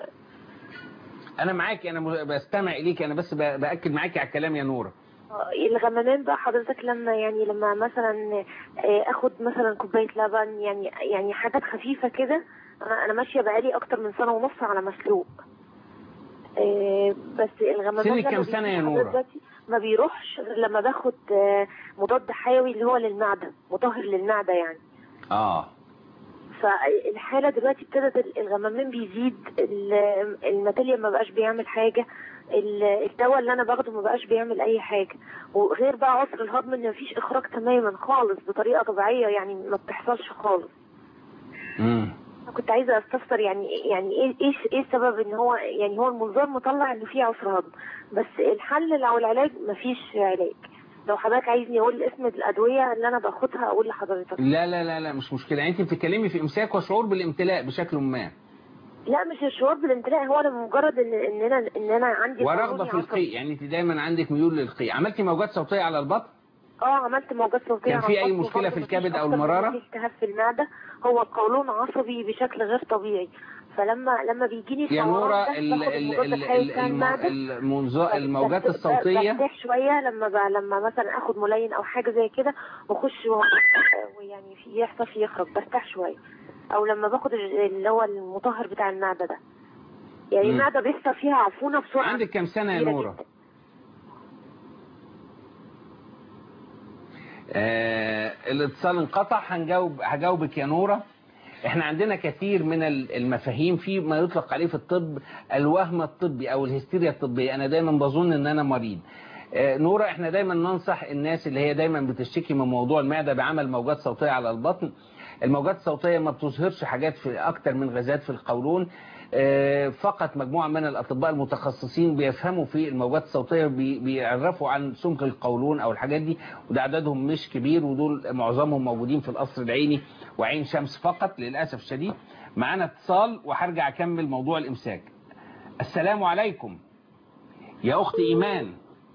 انا معاك انا م- بستمع اليك انا بس ب- باكد معاك على الكلام يا نورة آه، الغممان بقى حضرتك لما يعني لما مثلا آه، اخد مثلا كوبايه لبن يعني يعني حاجات خفيفه كده انا انا ماشيه بقالي اكتر من سنه ونص على مسلوق آه، بس الغممان سنك لما كام بيجي سنة يا حضرتك نورة؟ دلوقتي ما بيروحش غير لما باخد آه، مضاد حيوي اللي هو للمعده مطهر للمعده يعني اه فالحاله دلوقتي ابتدت الغمامين بيزيد ال- الماتيليا ما بقاش بيعمل حاجه ال- الدواء اللي انا باخده ما بقاش بيعمل اي حاجه وغير بقى عسر الهضم ان مفيش اخراج تماما خالص بطريقه طبيعيه يعني ما بتحصلش خالص امم أنا كنت عايزه استفسر يعني يعني ايه ايه ايه السبب ان هو يعني هو المنظار مطلع ان فيه عسر هضم بس الحل او العلاج مفيش علاج لو حضرتك عايزني اقول اسم الادويه اللي انا باخدها اقول لحضرتك لا لا لا لا مش مشكلة انت بتتكلمي في امساك وشعور بالامتلاء بشكل ما لا مش الشعور بالامتلاء هو لمجرد ان ان انا ان انا عندي ورغبة قولوني في عصبي. القيء يعني انت دايما عندك ميول للقيء عملتي موجات صوتية على البطن اه عملت موجات صوتيه كان على في أي البطن مشكلة وبرضه في مفيش الكبد أو أكتر من المرارة؟ في التهاب في المعده هو القولون عصبي بشكل غير طبيعي فلما لما بيجيني يا الفوران نورة ده، ال- باخد ال- المضاد ال- الحيوي ال- بتاع الم- المعده المنظ- الموجات بس- الصوتية برتاح شويه لما ب... لما مثلا اخد ملين او حاجه زي كده واخش و- ويعني في يحصل في يخرج برتاح شويه او لما باخد ال- اللي هو المطهر بتاع المعده ده يعني مم. المعده بيحصل فيها عفونه بسرعه عندك كام سنة يا كبيرة نورة جداً. آه الاتصال انقطع هنجاوب هجاوبك يا نورة احنا عندنا كثير من ال- المفاهيم في ما يطلق عليه في الطب الوهم الطبي او الهستيريا الطبية انا دايما بظن ان انا مريض آه، نورة احنا دايما ننصح الناس اللي هي دايما بتشتكي من موضوع المعدة بعمل موجات صوتية على البطن الموجات الصوتية ما بتظهرش حاجات في اكتر من غازات في القولون آه، فقط مجموعة من الأطباء المتخصصين بيفهموا في الموجات الصوتية بي- بيعرفوا عن سمك القولون أو الحاجات دي وده عددهم مش كبير ودول معظمهم موجودين في القصر العيني وعين شمس فقط للأسف الشديد معانا اتصال وهرجع أكمل موضوع الإمساك السلام عليكم يا أخت إيمان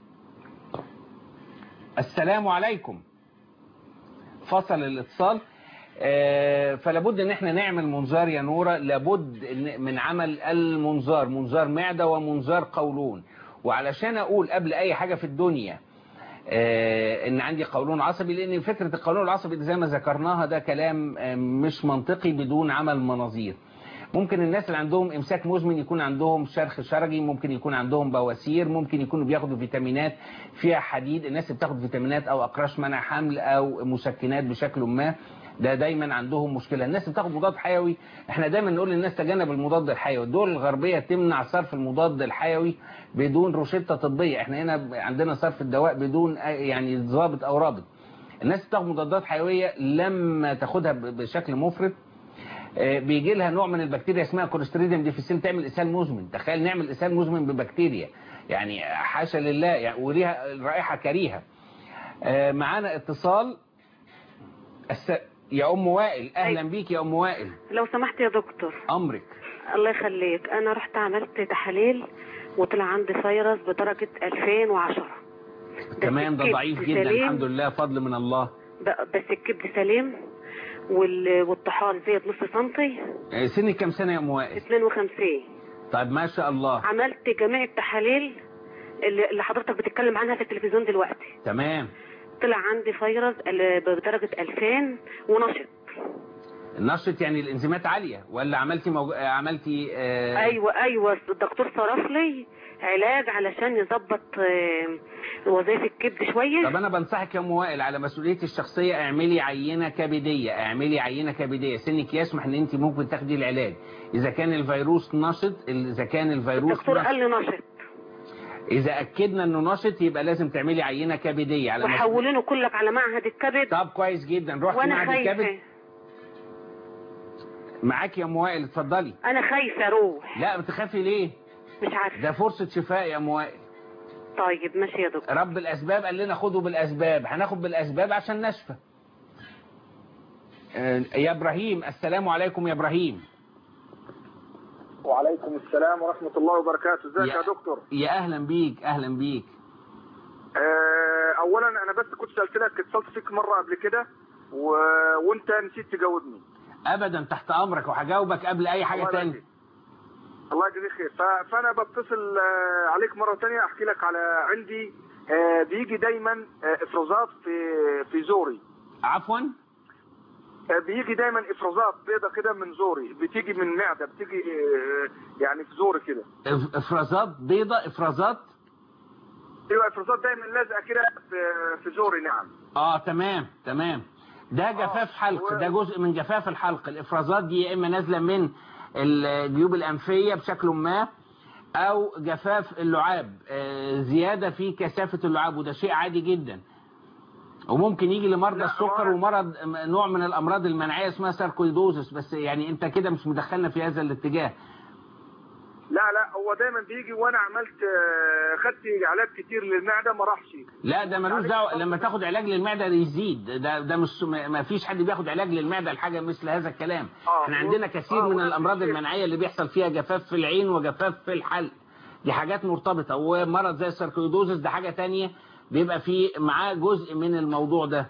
السلام عليكم فصل الاتصال آه، فلابد ان احنا نعمل منظار يا نورة لابد إن- من عمل المنظار منظار معدة ومنظار قولون وعلشان اقول قبل اي حاجة في الدنيا آه، ان عندي قولون عصبي لان فكرة القولون العصبي دي زي ما ذكرناها ده كلام آه، مش منطقي بدون عمل مناظير ممكن الناس اللي عندهم امساك مزمن يكون عندهم شرخ شرجي ممكن يكون عندهم بواسير ممكن يكونوا بياخدوا فيتامينات فيها حديد الناس اللي بتاخد فيتامينات او اقراص منع حمل او مسكنات بشكل ما ده دايما عندهم مشكلة الناس اللي بتاخد مضاد حيوي احنا دايما نقول للناس تجنب المضاد الحيوي الدول الغربية تمنع صرف المضاد الحيوي بدون روشتة طبية احنا هنا عندنا صرف الدواء بدون أي- يعني ضابط او رابط الناس اللي بتاخد مضادات حيوية لما تاخدها ب- بشكل مفرط آه، بيجي لها نوع من البكتيريا اسمها كوليستريديوم ديفيسيل تعمل اسهال مزمن تخيل نعمل اسهال مزمن ببكتيريا يعني حاشا لله يعني وليها رائحه كريهه آه، معانا اتصال الس... يا ام وائل اهلا بيك يا ام وائل لو سمحت يا دكتور امرك الله يخليك انا رحت عملت تحاليل وطلع عندي فيروس بدرجة 2010 تمام ده الكبد ضعيف جدا سليم. الحمد لله فضل من الله ب- بس الكبد سليم وال- والطحال زيت نص سنتي آه، سنك كام سنه يا ام وائل 52 طيب ما شاء الله عملت جميع التحاليل اللي اللي حضرتك بتتكلم عنها في التلفزيون دلوقتي تمام طلع عندي فيروس ال- بدرجة 2000 ونشط نشط يعني الانزيمات عاليه ولا عملتي موج... آه، عملتي آه... ايوه ايوه الدكتور صرف لي علاج علشان يظبط آه، وظائف الكبد شويه طب انا بنصحك يا ام وائل على مسؤوليتي الشخصيه اعملي عينه كبديه اعملي عينه كبديه سنك يسمح ان انت ممكن تاخدي العلاج اذا كان الفيروس نشط اذا كان الفيروس الدكتور نشط. قال لي نشط اذا اكدنا انه نشط يبقى لازم تعملي عينه كبديه على مسؤوليتي. وحولونه كلك على معهد الكبد طب كويس جدا رحت وانا معهد الكبد خايفه معاك يا ام وائل اتفضلي انا خايفه اروح لا بتخافي ليه مش عارفه ده فرصه شفاء يا ام وائل طيب ماشي يا دكتور رب الاسباب قال لنا خدوا بالاسباب هناخد بالاسباب عشان نشفى آه، يا ابراهيم السلام عليكم يا ابراهيم وعليكم السلام ورحمة الله وبركاته ازيك يا- يا دكتور يا اهلا بيك اهلا بيك آه، اولا انا بس كنت سألت لك اتصلت فيك مرة قبل كده و... وانت نسيت تجاوبني ابدا تحت امرك وهجاوبك قبل اي حاجه الله تاني يبارك الله يجزيك خير ف... فانا بتصل آه، عليك مرة تانية احكي لك على عندي آه، بيجي دايما آه، افرازات في في زوري عفوا آه، بيجي دايما افرازات بيضة كده من زوري بتيجي من معدة بتيجي آه، يعني في زوري كده إف- افرازات بيضة افرازات ايوه افرازات دايما لازقة كده في في زوري نعم اه تمام تمام ده جفاف حلق ده جزء من جفاف الحلق الافرازات دي يا اما نازله من الجيوب الانفيه بشكل ما او جفاف اللعاب آه، زياده في كثافه اللعاب وده شيء عادي جدا وممكن يجي لمرضى السكر ومرض نوع من الامراض المناعيه اسمها ساركويدوزس بس يعني انت كده مش مدخلنا في هذا الاتجاه لا لا هو دايما بيجي وانا عملت آه، خدت علاج كتير للمعده ما راحش لا ده ملوش دعوه لما تاخد علاج للمعده ده يزيد ده ده مش ما ما فيش حد بياخد علاج للمعده لحاجه مثل هذا الكلام احنا عندنا كثير من الامراض المناعيه اللي بيحصل فيها جفاف في العين وجفاف في الحلق دي حاجات مرتبطه ومرض زي الساركويدوزس ده حاجه تانية بيبقى فيه معاه جزء من الموضوع ده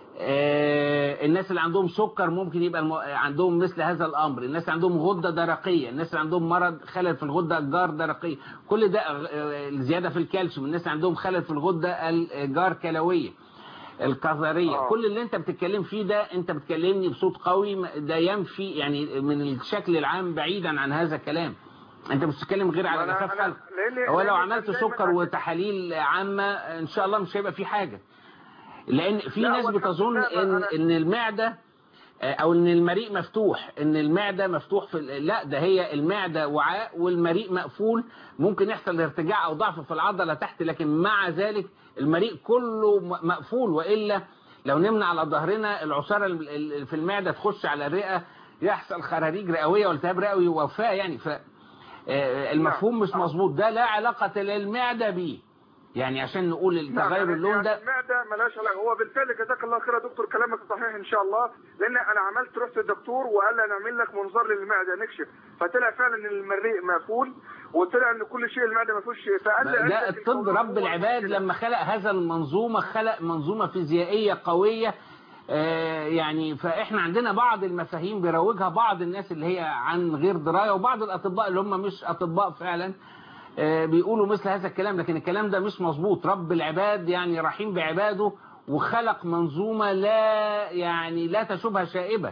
آه، الناس اللي عندهم سكر ممكن يبقى الم... عندهم مثل هذا الامر الناس اللي عندهم غده درقيه الناس اللي عندهم مرض خلل في الغده الجار درقيه كل ده آه، زياده في الكالسيوم الناس اللي عندهم خلل في الغده الجار كلويه القذريه كل اللي انت بتتكلم فيه ده انت بتكلمني بصوت قوي ما- ده ينفي يعني من الشكل العام بعيدا عن هذا الكلام انت مش بتتكلم غير على أنا- جفاف أنا- حلق لأن- هو لو لأن عملت دايماً سكر وتحاليل عامه ان شاء الله مش هيبقى في حاجه لان في لا، ناس هو الحمد بتظن لله ان أنا- ان المعده آه، او ان المريء مفتوح ان المعده مفتوح في ال- لا ده هي المعده وعاء والمريء مقفول ممكن يحصل ارتجاع او ضعف في العضله تحت لكن مع ذلك المريء كله م- مقفول والا لو نمنا على ظهرنا العصاره ال- ال- في المعده تخش على الرئه يحصل خراريج رئويه والتهاب رئوي ووفاه يعني ف آه، المفهوم مش مظبوط ده لا علاقه للمعده بيه يعني عشان نقول التغير اللون ده المعده ملهاش علاقه هو بالفعل جزاك الله خير يا دكتور كلامك صحيح ان شاء الله لان انا عملت رحت للدكتور وقال لي نعمل لك منظار للمعده نكشف فطلع فعلا ان المريء مقفول وطلع ان كل شيء المعده ما فيهوش فقال لي ده عندك الطب الكولون رب هو العباد لما خلق هذا المنظومة خلق منظومة فيزيائية قوية آه، يعني فاحنا عندنا بعض المفاهيم بيروجها بعض الناس اللي هي عن غير دراية وبعض الاطباء اللي هم مش اطباء فعلا آه، بيقولوا مثل هذا الكلام لكن الكلام ده مش مظبوط رب العباد يعني رحيم بعباده وخلق منظومة لا يعني لا تشبه شائبة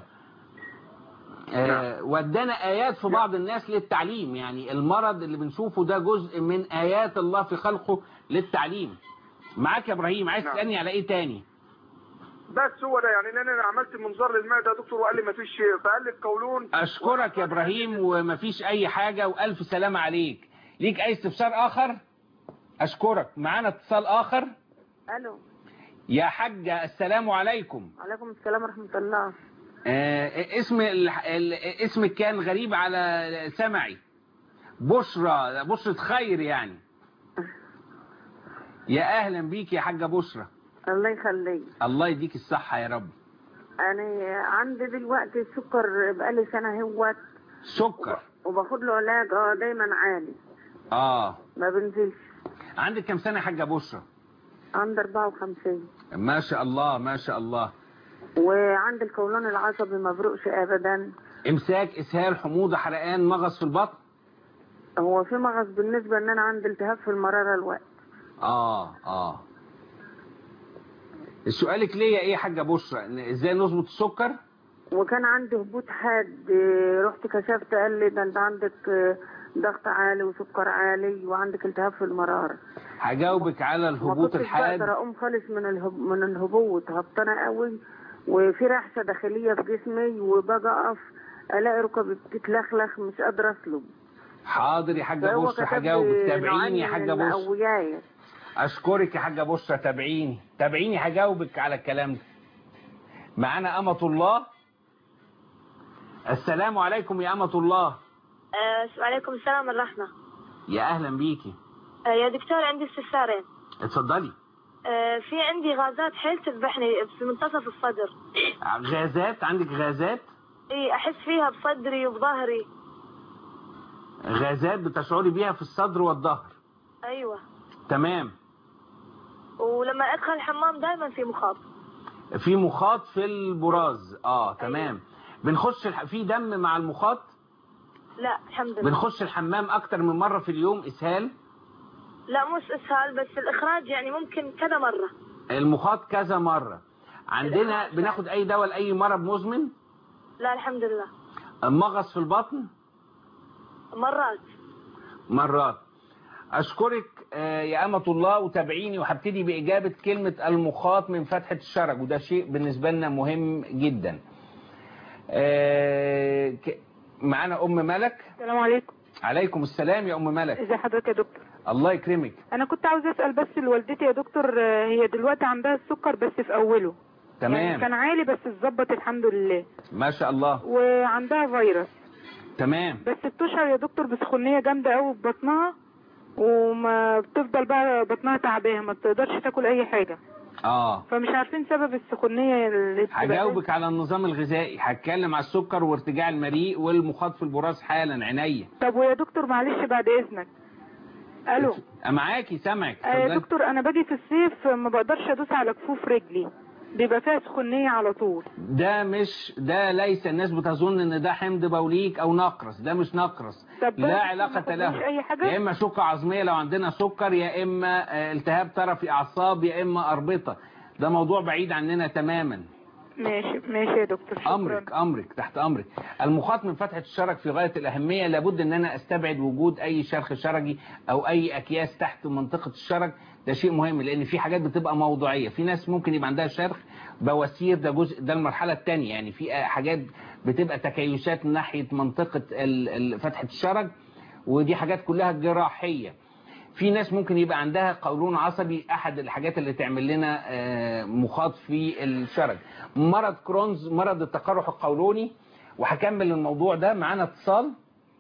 آه، ودانا آيات في بعض الناس للتعليم يعني المرض اللي بنشوفه ده جزء من آيات الله في خلقه للتعليم معاك يا إبراهيم عايز نعم. تسألني على إيه تاني بس هو ده يعني لان انا عملت منظار للمعده يا دكتور وقال لي ما فيش شيء فقال لي القولون أشكرك يا إبراهيم ومفيش أي حاجة وألف سلامة عليك ليك أي استفسار آخر أشكرك معانا اتصال آخر الو يا حاجة السلام عليكم عليكم السلام ورحمه الله آه، اسم ال... ال... اسمك كان غريب على سمعي بشرى بشرة خير يعني يا اهلا بيك يا حاجة بشرى الله يخليك الله يديك الصحة يا رب انا عندي دلوقتي سكر بقالي سنه هوت سكر وباخد له علاج اه دايما عالي اه ما بنزلش عندك كم سنة يا حاجة بشرى عندي 54 ما شاء الله ما شاء الله وعندي القولون العصبي ما بروقش ابدا امساك اسهال حموضة حرقان مغص في البطن هو في مغص بالنسبه ان انا عندي التهاب في المراره الوقت اه اه سؤالك ليا ايه يا حاجة بشرى إن ازاي نظبط السكر وكان عندي هبوط حاد آه، رحت كشفت قال لي ده انت عندك آه، ضغط عالي وسكر عالي وعندك التهاب في المرارة هجاوبك على ما الهبوط كنتش الحاد بقدر اقوم خالص من الهب... من الهبوط هبطانه قوي وفي رعشه داخليه في جسمي وباجي اقف الاقي ركبي بتتلخلخ مش قادره اسلب حاضر يا حاجه فهو بشرى كتب لي هجاوبك نوعين تابعيني يا من حاجه بشرى المقويات اشكرك يا حاجه بشرى تابعيني تابعيني هجاوبك على الكلام ده معانا امه الله السلام عليكم يا امه الله آه وعليكم السلام والرحمة يا اهلا بيكي آه يا دكتور عندي استفسارين اتفضلي آه في عندي غازات حيل تذبحني في منتصف الصدر غازات عندك غازات اي احس فيها بصدري وبظهري غازات بتشعري بيها في الصدر والظهر ايوه تمام ولما ادخل الحمام دائما في مخاط في مخاط في البراز اه تمام بنخش الح... في دم مع المخاط لا الحمد لله بنخش الحمام اكتر من مرة في اليوم اسهال لا مش اسهال بس الاخراج يعني ممكن كذا مرة المخاط كذا مرة عندنا بناخد اي دواء لاي مرض مزمن لا الحمد لله مغص في البطن مرات مرات اشكرك آه، يا امة الله وتابعيني وهبتدي باجابة كلمة المخاط من فتحة الشرج وده شيء بالنسبة لنا مهم جدا آه، ك- معانا ام ملك السلام عليكم عليكم السلام يا ام ملك ازي حضرتك يا دكتور الله يكرمك انا كنت عاوزه اسال بس لوالدتي يا دكتور آه، هي دلوقتي عندها السكر بس في اوله يعني تمام كان عالي بس اتظبط الحمد لله ما شاء الله وعندها فيروس تمام بس بتشعر يا دكتور بسخونيه جامده قوي في بطنها وما بتفضل بقى بطنها تعبانه ما بتقدرش تاكل اي حاجه اه فمش عارفين سبب السخونيه اللي بتبقى- هجاوبك على النظام الغذائي هتكلم على السكر وارتجاع المريء والمخاط في البراز حالا عينيا طب ويا دكتور معلش بعد اذنك الو معاكي سامعك آه يا اتفضلي. دكتور انا باجي في الصيف ما بقدرش ادوس على كفوف رجلي بيبقى فيها سخونيه على طول ده مش ده ليس الناس بتظن ان ده حمض بوليك او نقرس ده مش نقرس طب لا بس علاقة ما له خدناش أي حاجة؟ يا اما شوكة عظمية لو عندنا سكر يا اما آه، التهاب طرفي اعصاب يا اما اربطة ده موضوع بعيد عننا تماما ماشي ماشي يا دكتور شكرا امرك امرك تحت امرك المخاط من فتحه الشرج في غايه الاهميه لابد ان انا استبعد وجود اي شرخ شرجي او اي اكياس تحت منطقه الشرج ده شيء مهم لان في حاجات بتبقى موضوعيه في ناس ممكن يبقى عندها شرخ بواسير ده جزء ده المرحله الثانيه يعني في حاجات بتبقى تكيسات من ناحيه منطقه ال- ال- فتحه الشرج ودي حاجات كلها جراحيه في ناس ممكن يبقى عندها قولون عصبي احد الحاجات اللي تعمل لنا آه، مخاط في الشرج مرض كرونز مرض التقرح القولوني وهكمل الموضوع ده معانا اتصال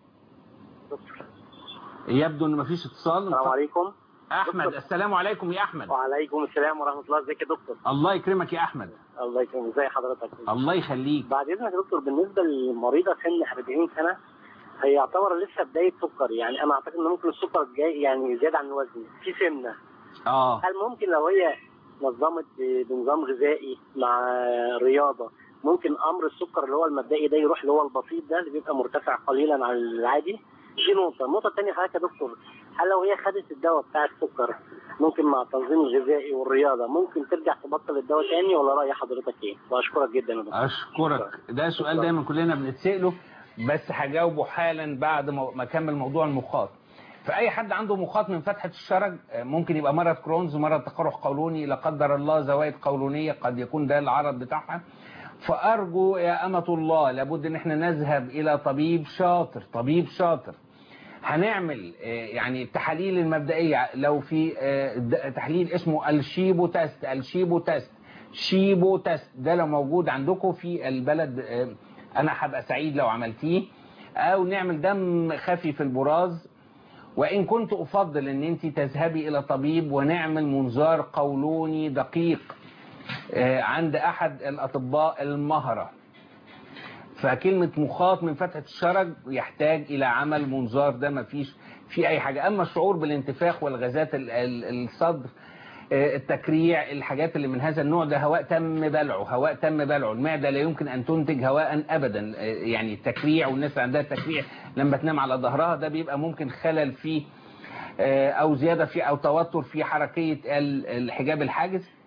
يبدو ان مفيش اتصال السلام عليكم احمد السلام عليكم يا احمد وعليكم السلام ورحمه الله ازيك يا دكتور الله يكرمك يا احمد الله يكرمك ازي حضرتك الله يخليك بعد اذنك يا دكتور بالنسبه للمريضه سن 40 سنه هي يعتبر لسه بدايه سكر يعني انا اعتقد ان ممكن السكر جاي يعني زياده عن الوزن في سمنه اه هل ممكن لو هي نظمت بنظام غذائي مع رياضه ممكن امر السكر اللي هو المبدئي ده يروح اللي هو البسيط ده اللي بيبقى مرتفع قليلا عن العادي دي نقطه النقطه الثانيه حضرتك يا دكتور هل لو هي خدت الدواء بتاع السكر ممكن مع التنظيم الغذائي والرياضه ممكن ترجع تبطل الدواء تاني ولا راي حضرتك ايه واشكرك جدا يا دكتور اشكرك ده سؤال دايما كلنا بنتساله بس هجاوبه حالا بعد ما ما اكمل موضوع المخاط فاي حد عنده مخاط من فتحه الشرج آه، ممكن يبقى مرض كرونز مرض تقرح قولوني لا قدر الله زوائد قولونيه قد يكون ده العرض بتاعها فارجو يا امه الله لابد ان احنا نذهب الى طبيب شاطر طبيب شاطر هنعمل آه، يعني التحاليل المبدئيه لو في آه، د- تحليل اسمه الشيبو تيست الشيبو تيست شيبو تيست ده لو موجود عندكم في البلد آه، انا هبقى سعيد لو عملتيه او نعمل دم خفي في البراز وان كنت افضل ان انت تذهبي الى طبيب ونعمل منظار قولوني دقيق آه، عند احد الاطباء المهره فكلمة مخاط من فتحة الشرج يحتاج إلى عمل منظار ده مفيش في أي حاجة أما الشعور بالانتفاخ والغازات ال- ال- الصدر آه، التكريع الحاجات اللي من هذا النوع ده هواء تم بلعه هواء تم بلعه المعدة لا يمكن أن تنتج هواء أبدا آه، يعني التكريع والناس اللي عندها تكريع لما تنام على ظهرها ده بيبقى ممكن خلل فيه آه، أو زيادة في أو توتر في حركية ال- الحجاب الحاجز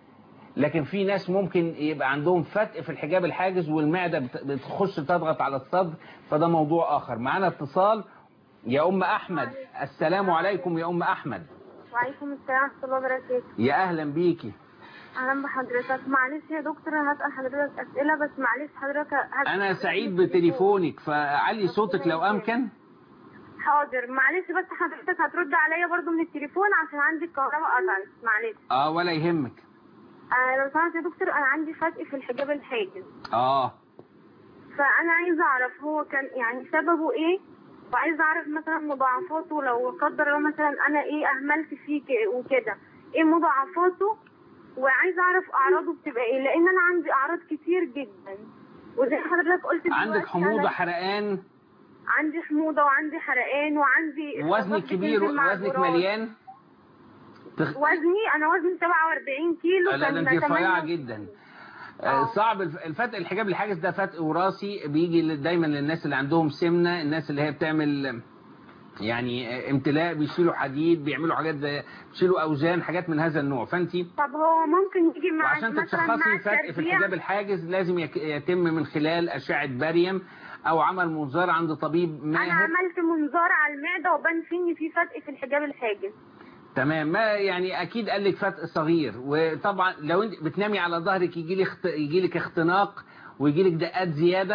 لكن في ناس ممكن يبقى عندهم فتق في الحجاب الحاجز والمعدة بت- بتخش تضغط على الصدر فده موضوع آخر معانا اتصال يا أم أحمد السلام عليكم يا أم أحمد وعليكم السلام ورحمة الله وبركاته يا أهلا بيكي أهلا بحضرتك معلش يا دكتور أنا هسأل حضرتك أسئلة بس معلش حضرتك هت... أنا سعيد بتليفونك فعلي صوتك لو أمكن حاضر معلش بس حضرتك هترد عليا برضو من التليفون عشان عندي الكهرباء قطعت معلش آه ولا يهمك آه لو سمحت يا دكتور أنا عندي فتق في الحجاب الحاجز آه فأنا عايزة أعرف هو كان يعني سببه إيه وعايزة أعرف مثلا مضاعفاته لو قدر الله مثلا أنا إيه أهملت فيه ك- وكده إيه مضاعفاته وعايزة أعرف أعراضه بتبقى إيه لأن أنا عندي أعراض كتير جدا وزي ما حضرتك قلت عندك دلوقتي حموضة أنا- حرقان عندي حموضة وعندي حرقان وعندي وزنك إصابات كبير بتنزل مع وزنك الجراح. مليان تخ... وزني أنا وزني 47 كيلو لا ده كان انت رفيعة 8 جدا آه، صعب الف- الفتق الحجاب الحاجز ده فتق وراثي بيجي ل- دايما للناس اللي عندهم سمنة الناس اللي هي بتعمل يعني آه، امتلاء بيشيلوا حديد بيعملوا حاجات زي بيشيلوا اوزان حاجات من هذا النوع فانت طب هو ممكن يجي مع وعشان مثلا تتشخصي مع فتق في التربية؟ الحجاب الحاجز لازم يك- يتم من خلال اشعة باريم او عمل منظار عند طبيب انا ماهر عملت منظار على المعده وبان فيه ان في فتق في الحجاب الحاجز تمام ما يعني اكيد قال لك فتق صغير وطبعا لو انت بتنامي على ظهرك يجي لك يجي لك اختناق ويجي لك دقات زياده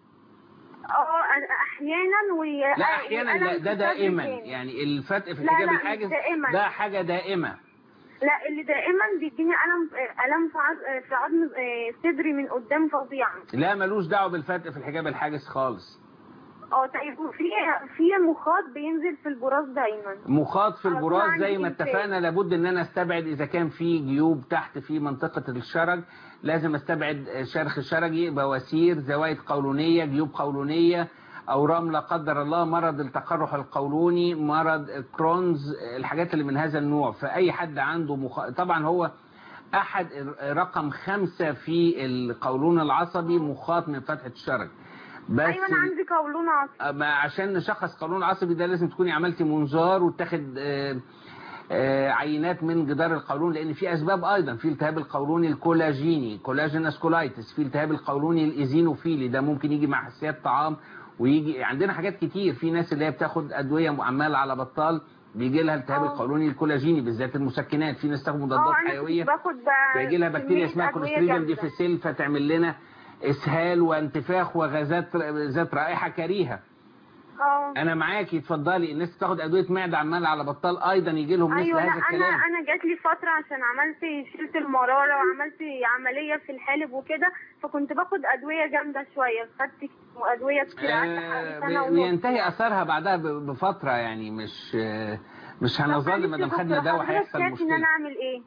اه احيانا و لا احيانا لا وألم ده في دائما صدري. يعني الفتق في لا، الحجاب لا، مش الحاجز دائما. ده حاجه دائمه لا اللي دائما بيديني الم الم في عظ- في عظم آه، صدري من قدام فظيع لا ملوش دعوه بالفتق في الحجاب الحاجز خالص اه طيب وفي في مخاط بينزل في البراز دايما مخاط في على طول البراز عندي زي ما إنسان. اتفقنا لابد ان انا استبعد اذا كان في جيوب تحت في منطقه الشرج لازم استبعد شرخ شرجي بواسير زوايد قولونيه جيوب قولونيه اورام لا قدر الله مرض التقرح القولوني مرض كرونز الحاجات اللي من هذا النوع فاي حد عنده مخ... طبعا هو احد رقم خمسة في القولون العصبي مخاط من فتحه الشرج بس ايوه انا عندي قولون عصبي ما عشان نشخص قولون عصبي ده لازم تكوني عملتي منظار وتاخد آه، آه، عينات من جدار القولون لان في اسباب ايضا في التهاب القولوني الكولاجيني كولاجينس كولايتس في التهاب القولوني الايزينوفيلي ده ممكن يجي مع حساسيات طعام ويجي عندنا حاجات كتير في ناس اللي هي بتاخد ادويه عمال على بطال بيجي لها التهاب القولوني الكولاجيني بالذات المسكنات في ناس تاخد مضادات اه انا حيويه كنت باخد بقى فيجي لها بكتيريا كمية اسمها أدوية كوليستريديوم جامدة. ديفيسيل فتعمل لنا اسهال وانتفاخ وغازات ذات رائحه كريهه اه انا معاكي اتفضلي الناس بتاخد ادويه معده عمال على بطال ايضا يجي لهم مثل ايوه هذا انا انا الكلام انا جات لي فتره عشان عملت شلت المراره وعملت عمليه في الحالب وكده فكنت باخد ادويه جامده شويه خدت ادويه كتير قعدت حوالي سنه آه ونص بينتهي اثرها بعدها ب- بفتره يعني مش آه مش هنظل ما دام خدنا دواء هيحصل ان انا مشكله اعمل ايه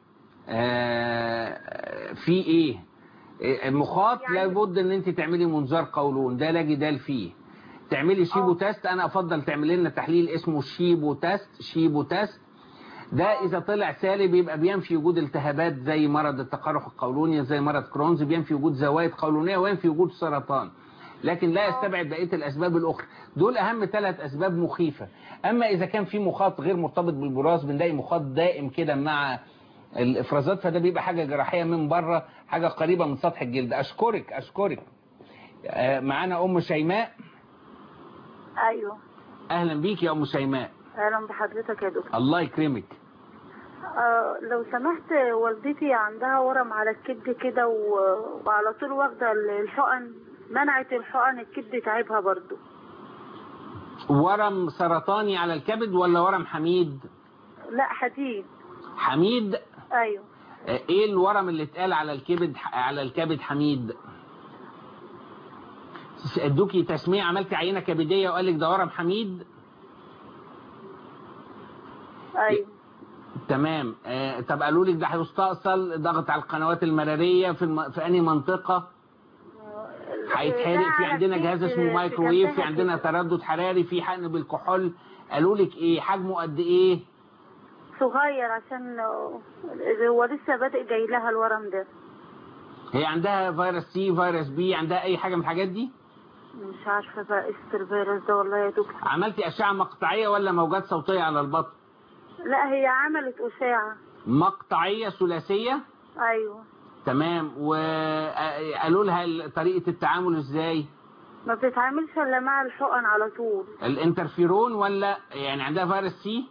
آه في ايه آه، المخاط لابد ان انت تعملي منظار قولون ده لا جدال فيه تعملي شيبو تيست انا افضل تعملي لنا تحليل اسمه شيبو تيست شيبو تيست ده اذا طلع سالب يبقى بينفي وجود التهابات زي مرض التقرح القولوني زي مرض كرونز بينفي وجود زوائد قولونيه وينفي وجود سرطان لكن لا يستبعد بقيه الاسباب الاخرى دول اهم ثلاث اسباب مخيفه اما اذا كان في مخاط غير مرتبط بالبراز بنلاقي مخاط دائم كده مع الافرازات فده بيبقى حاجه جراحيه من بره حاجه قريبه من سطح الجلد اشكرك اشكرك آه، معانا ام شيماء ايوه اهلا بيك يا ام شيماء اهلا بحضرتك يا دكتور الله يكرمك آه لو سمحت والدتي عندها ورم على الكبد كده و- وعلى طول واخده الحقن منعت الحقن الكبد تعبها برضو ورم سرطاني على الكبد ولا ورم حميد لا حديد حميد ايوه آه، ايه الورم اللي اتقال على الكبد على الكبد حميد ادوكي تسميع عملتي عينه كبديه وقال لك ده ورم حميد ايوه تمام آه طب قالوا لك ده هيستأصل ضغط على القنوات المراريه في الم... في انهي منطقه هيتحرق في عندنا جهاز اسمه مايكروويف في عندنا تردد حراري في حقن بالكحول قالوا لك ايه حجمه قد ايه صغير عشان آه، هو لسه بادئ جاي لها الورم ده هي عندها فيروس سي فيروس بي عندها اي حاجه من الحاجات دي مش عارفه بقى ايه الفيروس ده والله يا دكتور عملتي اشعه مقطعيه ولا موجات صوتيه على البطن لا هي عملت اشاعه مقطعيه ثلاثيه ايوه تمام وقالوا لها طريقه التعامل ازاي ما بتتعاملش الا مع الحقن على طول الانترفيرون ولا يعني عندها فيروس سي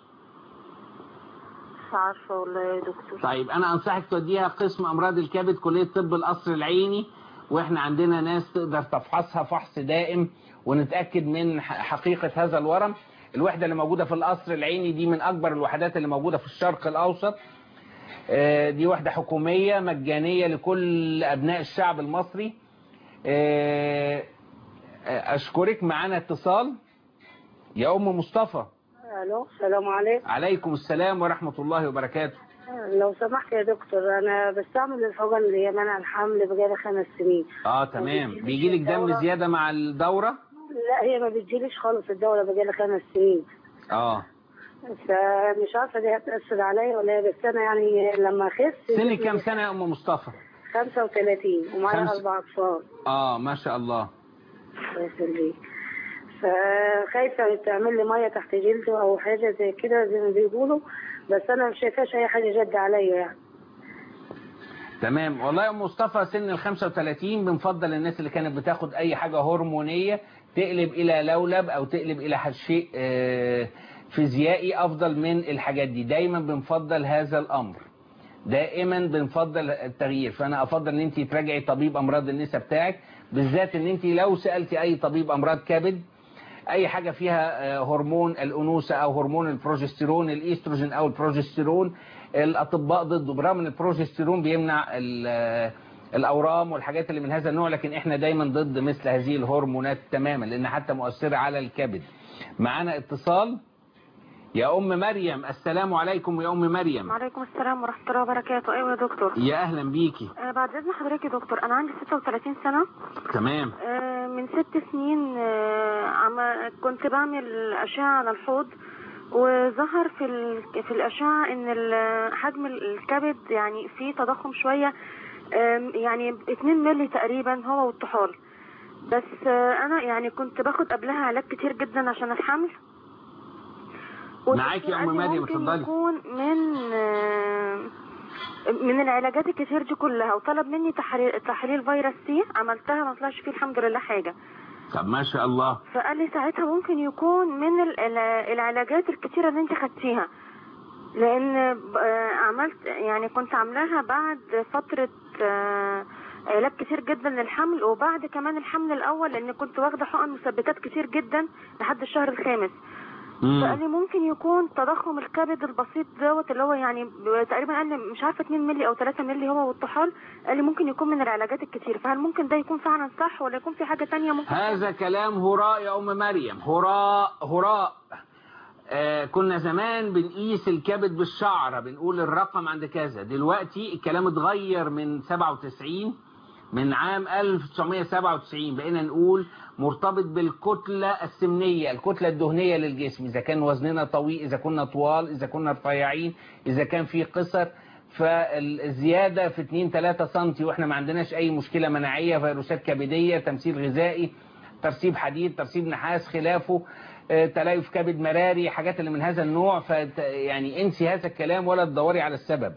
مش عارفه والله يا دكتور طيب انا انصحك توديها قسم امراض الكبد كليه طب القصر العيني واحنا عندنا ناس تقدر تفحصها فحص دائم ونتاكد من ح- حقيقه هذا الورم الوحده اللي موجوده في القصر العيني دي من اكبر الوحدات اللي موجوده في الشرق الاوسط آه، دي وحده حكوميه مجانيه لكل ابناء الشعب المصري آه، آه، اشكرك معانا اتصال يا ام مصطفى الو السلام عليكم عليكم السلام ورحمه الله وبركاته لو سمحت يا دكتور انا بستعمل الحقن اللي هي منع الحمل بقالي خمس سنين اه تمام بيجي لك دم الدورة. زياده مع الدوره لا هي ما بتجيليش خالص الدوره بقالي خمس سنين اه فمش عارفه دي هتاثر عليا ولا ايه بس انا يعني لما اخس سنك كام سنه يا ام مصطفى 35 ومعايا خمس- اربع اطفال اه ما شاء الله الله يخليك فخايفه تعمل لي ميه تحت جلده او حاجه زي كده زي ما بيقولوا بس انا مش شايفاش اي حاجه جد عليا يعني تمام والله يا ام مصطفى سن ال 35 بنفضل الناس اللي كانت بتاخد اي حاجه هرمونيه تقلب الى لولب او تقلب الى ح- شيء آه، فيزيائي افضل من الحاجات دي دايما بنفضل هذا الامر دائما بنفضل التغيير فانا افضل ان انت تراجعي طبيب امراض النساء بتاعك بالذات ان انت لو سالتي اي طبيب امراض كبد اي حاجه فيها آه، هرمون الانوثه او هرمون البروجستيرون الايستروجين او البروجستيرون الاطباء ضده برغم ان البروجستيرون بيمنع ال- آه، الاورام والحاجات اللي من هذا النوع لكن احنا دايما ضد مثل هذه الهرمونات تماما لان حتى مؤثره على الكبد معانا اتصال يا ام مريم السلام عليكم يا ام مريم وعليكم السلام ورحمة الله وبركاته أيوة يا دكتور يا اهلا بيكي آه بعد إذن حضرتك يا دكتور أنا عندي 36 سنة تمام آه من ست سنين آه عم كنت بعمل أشعة على الحوض وظهر في ال... في الأشعة إن ال- حجم الكبد يعني فيه تضخم شوية آم، يعني 2 مللي تقريبا هو والطحال بس آه أنا يعني كنت باخد قبلها علاج كتير جدا عشان الحمل معاك يا ام مريم ممكن اتفضلي يكون من آه، من العلاجات الكتير دي كلها وطلب مني تحري- تحليل فيروس سي عملتها ما طلعش فيه الحمد لله حاجه طب ما شاء الله فقال لي ساعتها ممكن يكون من ال- ال- العلاجات الكتيره اللي انت خدتيها لان آه، عملت يعني كنت عاملاها بعد فتره آه، علاج كتير جدا للحمل وبعد كمان الحمل الاول لان كنت واخده حقن مثبتات كتير جدا لحد الشهر الخامس مم. فقال لي ممكن يكون تضخم الكبد البسيط دوت اللي هو يعني ب- تقريبا قال لي مش عارفه 2 مللي او 3 مللي هو والطحال قال لي ممكن يكون من العلاجات الكتير فهل ممكن ده يكون فعلا صح ولا يكون في حاجه تانية ممكن هذا كلام هراء يا ام مريم هراء هراء آه كنا زمان بنقيس الكبد بالشعرة بنقول الرقم عند كذا دلوقتي الكلام اتغير من 97 من عام 1997 بقينا نقول مرتبط بالكتلة السمنية الكتلة الدهنية للجسم إذا كان وزننا طويل إذا كنا طوال إذا كنا رفيعين إذا كان في قصر فالزيادة في 2 3 سم واحنا ما عندناش أي مشكلة مناعية فيروسات كبدية تمثيل غذائي ترسيب حديد ترسيب نحاس خلافه آه، تليف كبد مراري حاجات اللي من هذا النوع ف يعني انسي هذا الكلام ولا تدوري على السبب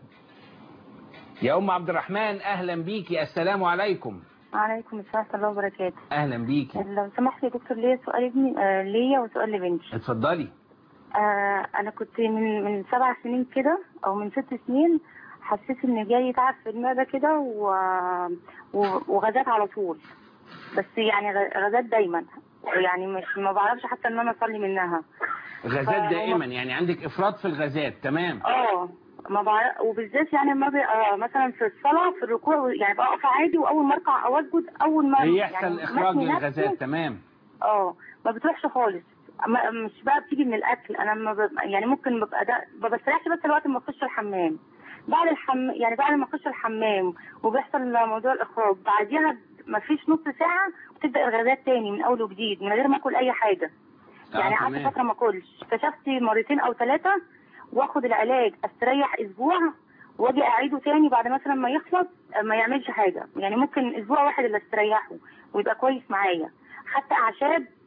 يا ام عبد الرحمن اهلا بيكي السلام عليكم وعليكم السلام ورحمة الله وبركاته اهلا بيكي لو سمحت يا دكتور ليا سؤال ابني آه ليا وسؤال لبنتي اتفضلي آه انا كنت من من سبع سنين كده او من ست سنين حسيت ان جاي تعب في المعده كده و... و... وغازات على طول بس يعني غ- غازات دايما يعني مش ما بعرفش حتى ان انا اصلي منها غازات ف- دائما يعني عندك افراط في الغازات تمام اه ما بعرف وبالذات يعني ما بقى مثلا في الصلاه في الركوع يعني بقف عادي واول ما اركع او اسجد اول ما يحصل يعني اخراج متني نفسي للغازات تمام اه ما بتروحش خالص ما مش بقى بتيجي من الاكل انا ما ببقى يعني ممكن ببقى ده ما بستريحش بس الوقت ما اخش الحمام بعد الحم يعني بعد ما اخش الحمام وبيحصل موضوع الاخراج بعديها ما فيش نص ساعه وتبدا الغازات تاني من اول وجديد من غير ما اكل اي حاجه آه، يعني قعدت تمام. فتره ما اكلش اكتشفت مرتين او ثلاثه واخد العلاج استريح اسبوع واجي اعيده تاني بعد مثلا ما يخلص ما يعملش حاجه يعني ممكن اسبوع واحد اللي استريحه ويبقى كويس معايا حتى اعشاب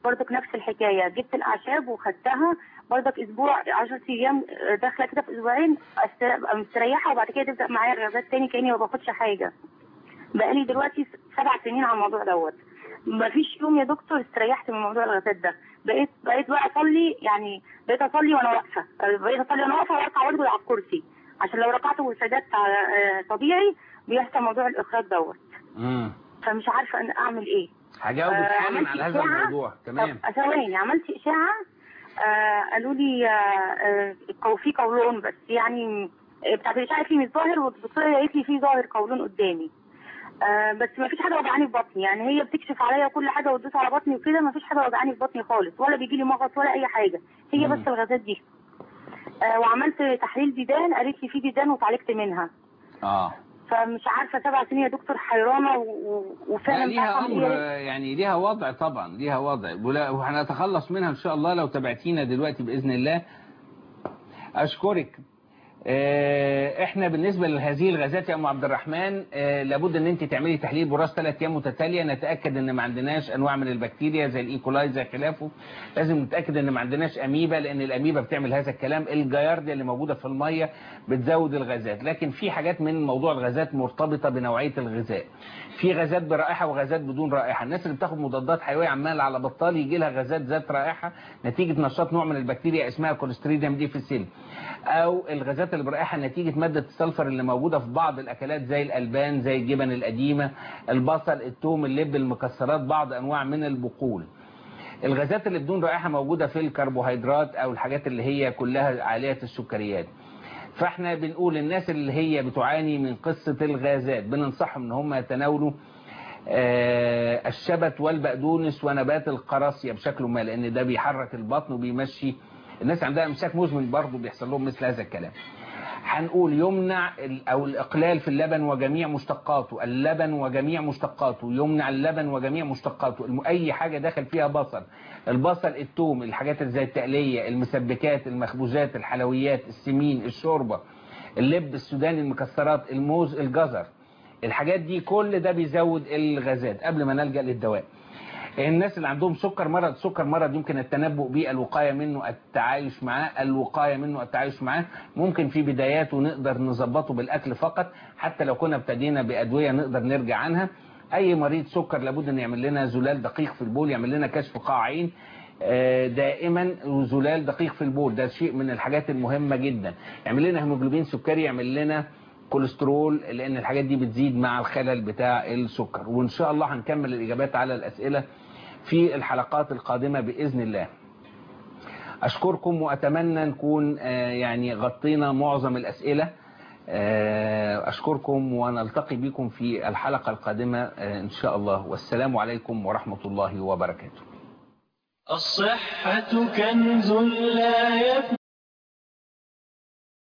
برضك نفس الحكايه جبت الاعشاب وخدتها برضك اسبوع 10 ايام آه، داخله كده في اسبوعين أست- ابقى مستريحه وبعد كده تبدا معايا الغازات تاني كاني ما باخدش حاجه بقالي دلوقتي سبع سنين على الموضوع دوت مفيش يوم يا دكتور استريحت من موضوع الغازات ده بقيت بقيت بقى اصلي يعني بقيت اصلي وانا واقفه بقيت اصلي وانا واقفه واركع برضه على الكرسي عشان لو ركعت وسجدت على آه، طبيعي بيحصل موضوع الاخراج دوت امم فمش عارفه ان اعمل ايه هجاوبك آه، حالا عملت على هذا إشاعة. الموضوع تمام طب ثواني عملت اشاعه آه قالوا لي آه آه قو- في قولون بس يعني آه، بتاعت الاشاعه فيه مش ظاهر والدكتوره قالت لي في ظاهر قولون قدامي آه بس ما فيش حاجه وجعاني في بطني يعني هي بتكشف عليا كل حاجه وتدوس على بطني وكده ما فيش حاجه وجعاني في بطني خالص ولا بيجي لي مغص ولا اي حاجه هي بس الغازات دي آه وعملت تحليل ديدان قالت لي في ديدان وتعالجت منها اه فمش عارفه سبع سنين يا دكتور حيرانه و- و- وفعلا لا مش ليها عارفة امر أعمل آه، يعني ليها وضع طبعا ليها وضع ولا- وهنتخلص منها ان شاء الله لو تابعتينا دلوقتي باذن الله اشكرك آه، احنا بالنسبه لهذه الغازات يا ام عبد الرحمن آه، لابد ان انت تعملي تحليل براز ثلاث ايام متتاليه نتاكد ان ما عندناش انواع من البكتيريا زي الايكولاي زي خلافه لازم نتاكد ان ما عندناش اميبا لان الاميبا بتعمل هذا الكلام الجيارديا اللي موجوده في الميه بتزود الغازات لكن في حاجات من موضوع الغازات مرتبطه بنوعيه الغذاء في غازات برائحه وغازات بدون رائحه الناس اللي بتاخد مضادات حيويه عمال على بطال يجي لها غازات ذات رائحه نتيجه نشاط نوع من البكتيريا اسمها كوليستريديوم ديفيسيل او الغازات اللي برائحه نتيجه ماده السلفر اللي موجوده في بعض الاكلات زي الالبان زي الجبن القديمه البصل الثوم اللب المكسرات بعض انواع من البقول الغازات اللي بدون رائحه موجوده في الكربوهيدرات او الحاجات اللي هي كلها عاليه السكريات فاحنا بنقول الناس اللي هي بتعاني من قصه الغازات بننصحهم ان هم يتناولوا آه، الشبت والبقدونس ونبات القراصية بشكل ما لان ده بيحرك البطن وبيمشي الناس عندها امساك مزمن برضه بيحصل لهم مثل هذا الكلام هنقول يمنع ال- او الاقلال في اللبن وجميع مشتقاته اللبن وجميع مشتقاته يمنع اللبن وجميع مشتقاته الم- اي حاجه داخل فيها بصل البصل الثوم الحاجات اللي زي التقليه المسبكات المخبوزات الحلويات السمين الشوربه اللب السوداني المكسرات الموز الجزر الحاجات دي كل ده بيزود الغازات قبل ما نلجأ للدواء الناس اللي عندهم سكر مرض سكر مرض يمكن التنبؤ به الوقاية منه التعايش معاه الوقاية منه التعايش معاه ممكن في بداياته نقدر نظبطه بالأكل فقط حتى لو كنا ابتدينا بأدوية نقدر نرجع عنها أي مريض سكر لابد أن يعمل لنا زلال دقيق في البول يعمل لنا كشف قاعين آه، دائما زلال دقيق في البول ده شيء من الحاجات المهمة جدا يعمل لنا هيموجلوبين سكري يعمل لنا كوليسترول لان الحاجات دي بتزيد مع الخلل بتاع السكر وان شاء الله هنكمل الاجابات على الاسئله في الحلقات القادمه باذن الله اشكركم واتمنى نكون آه، يعني غطينا معظم الاسئله آه، اشكركم ونلتقي بكم في الحلقه القادمه آه، ان شاء الله والسلام عليكم ورحمه الله وبركاته الصحة كنز لا يفنى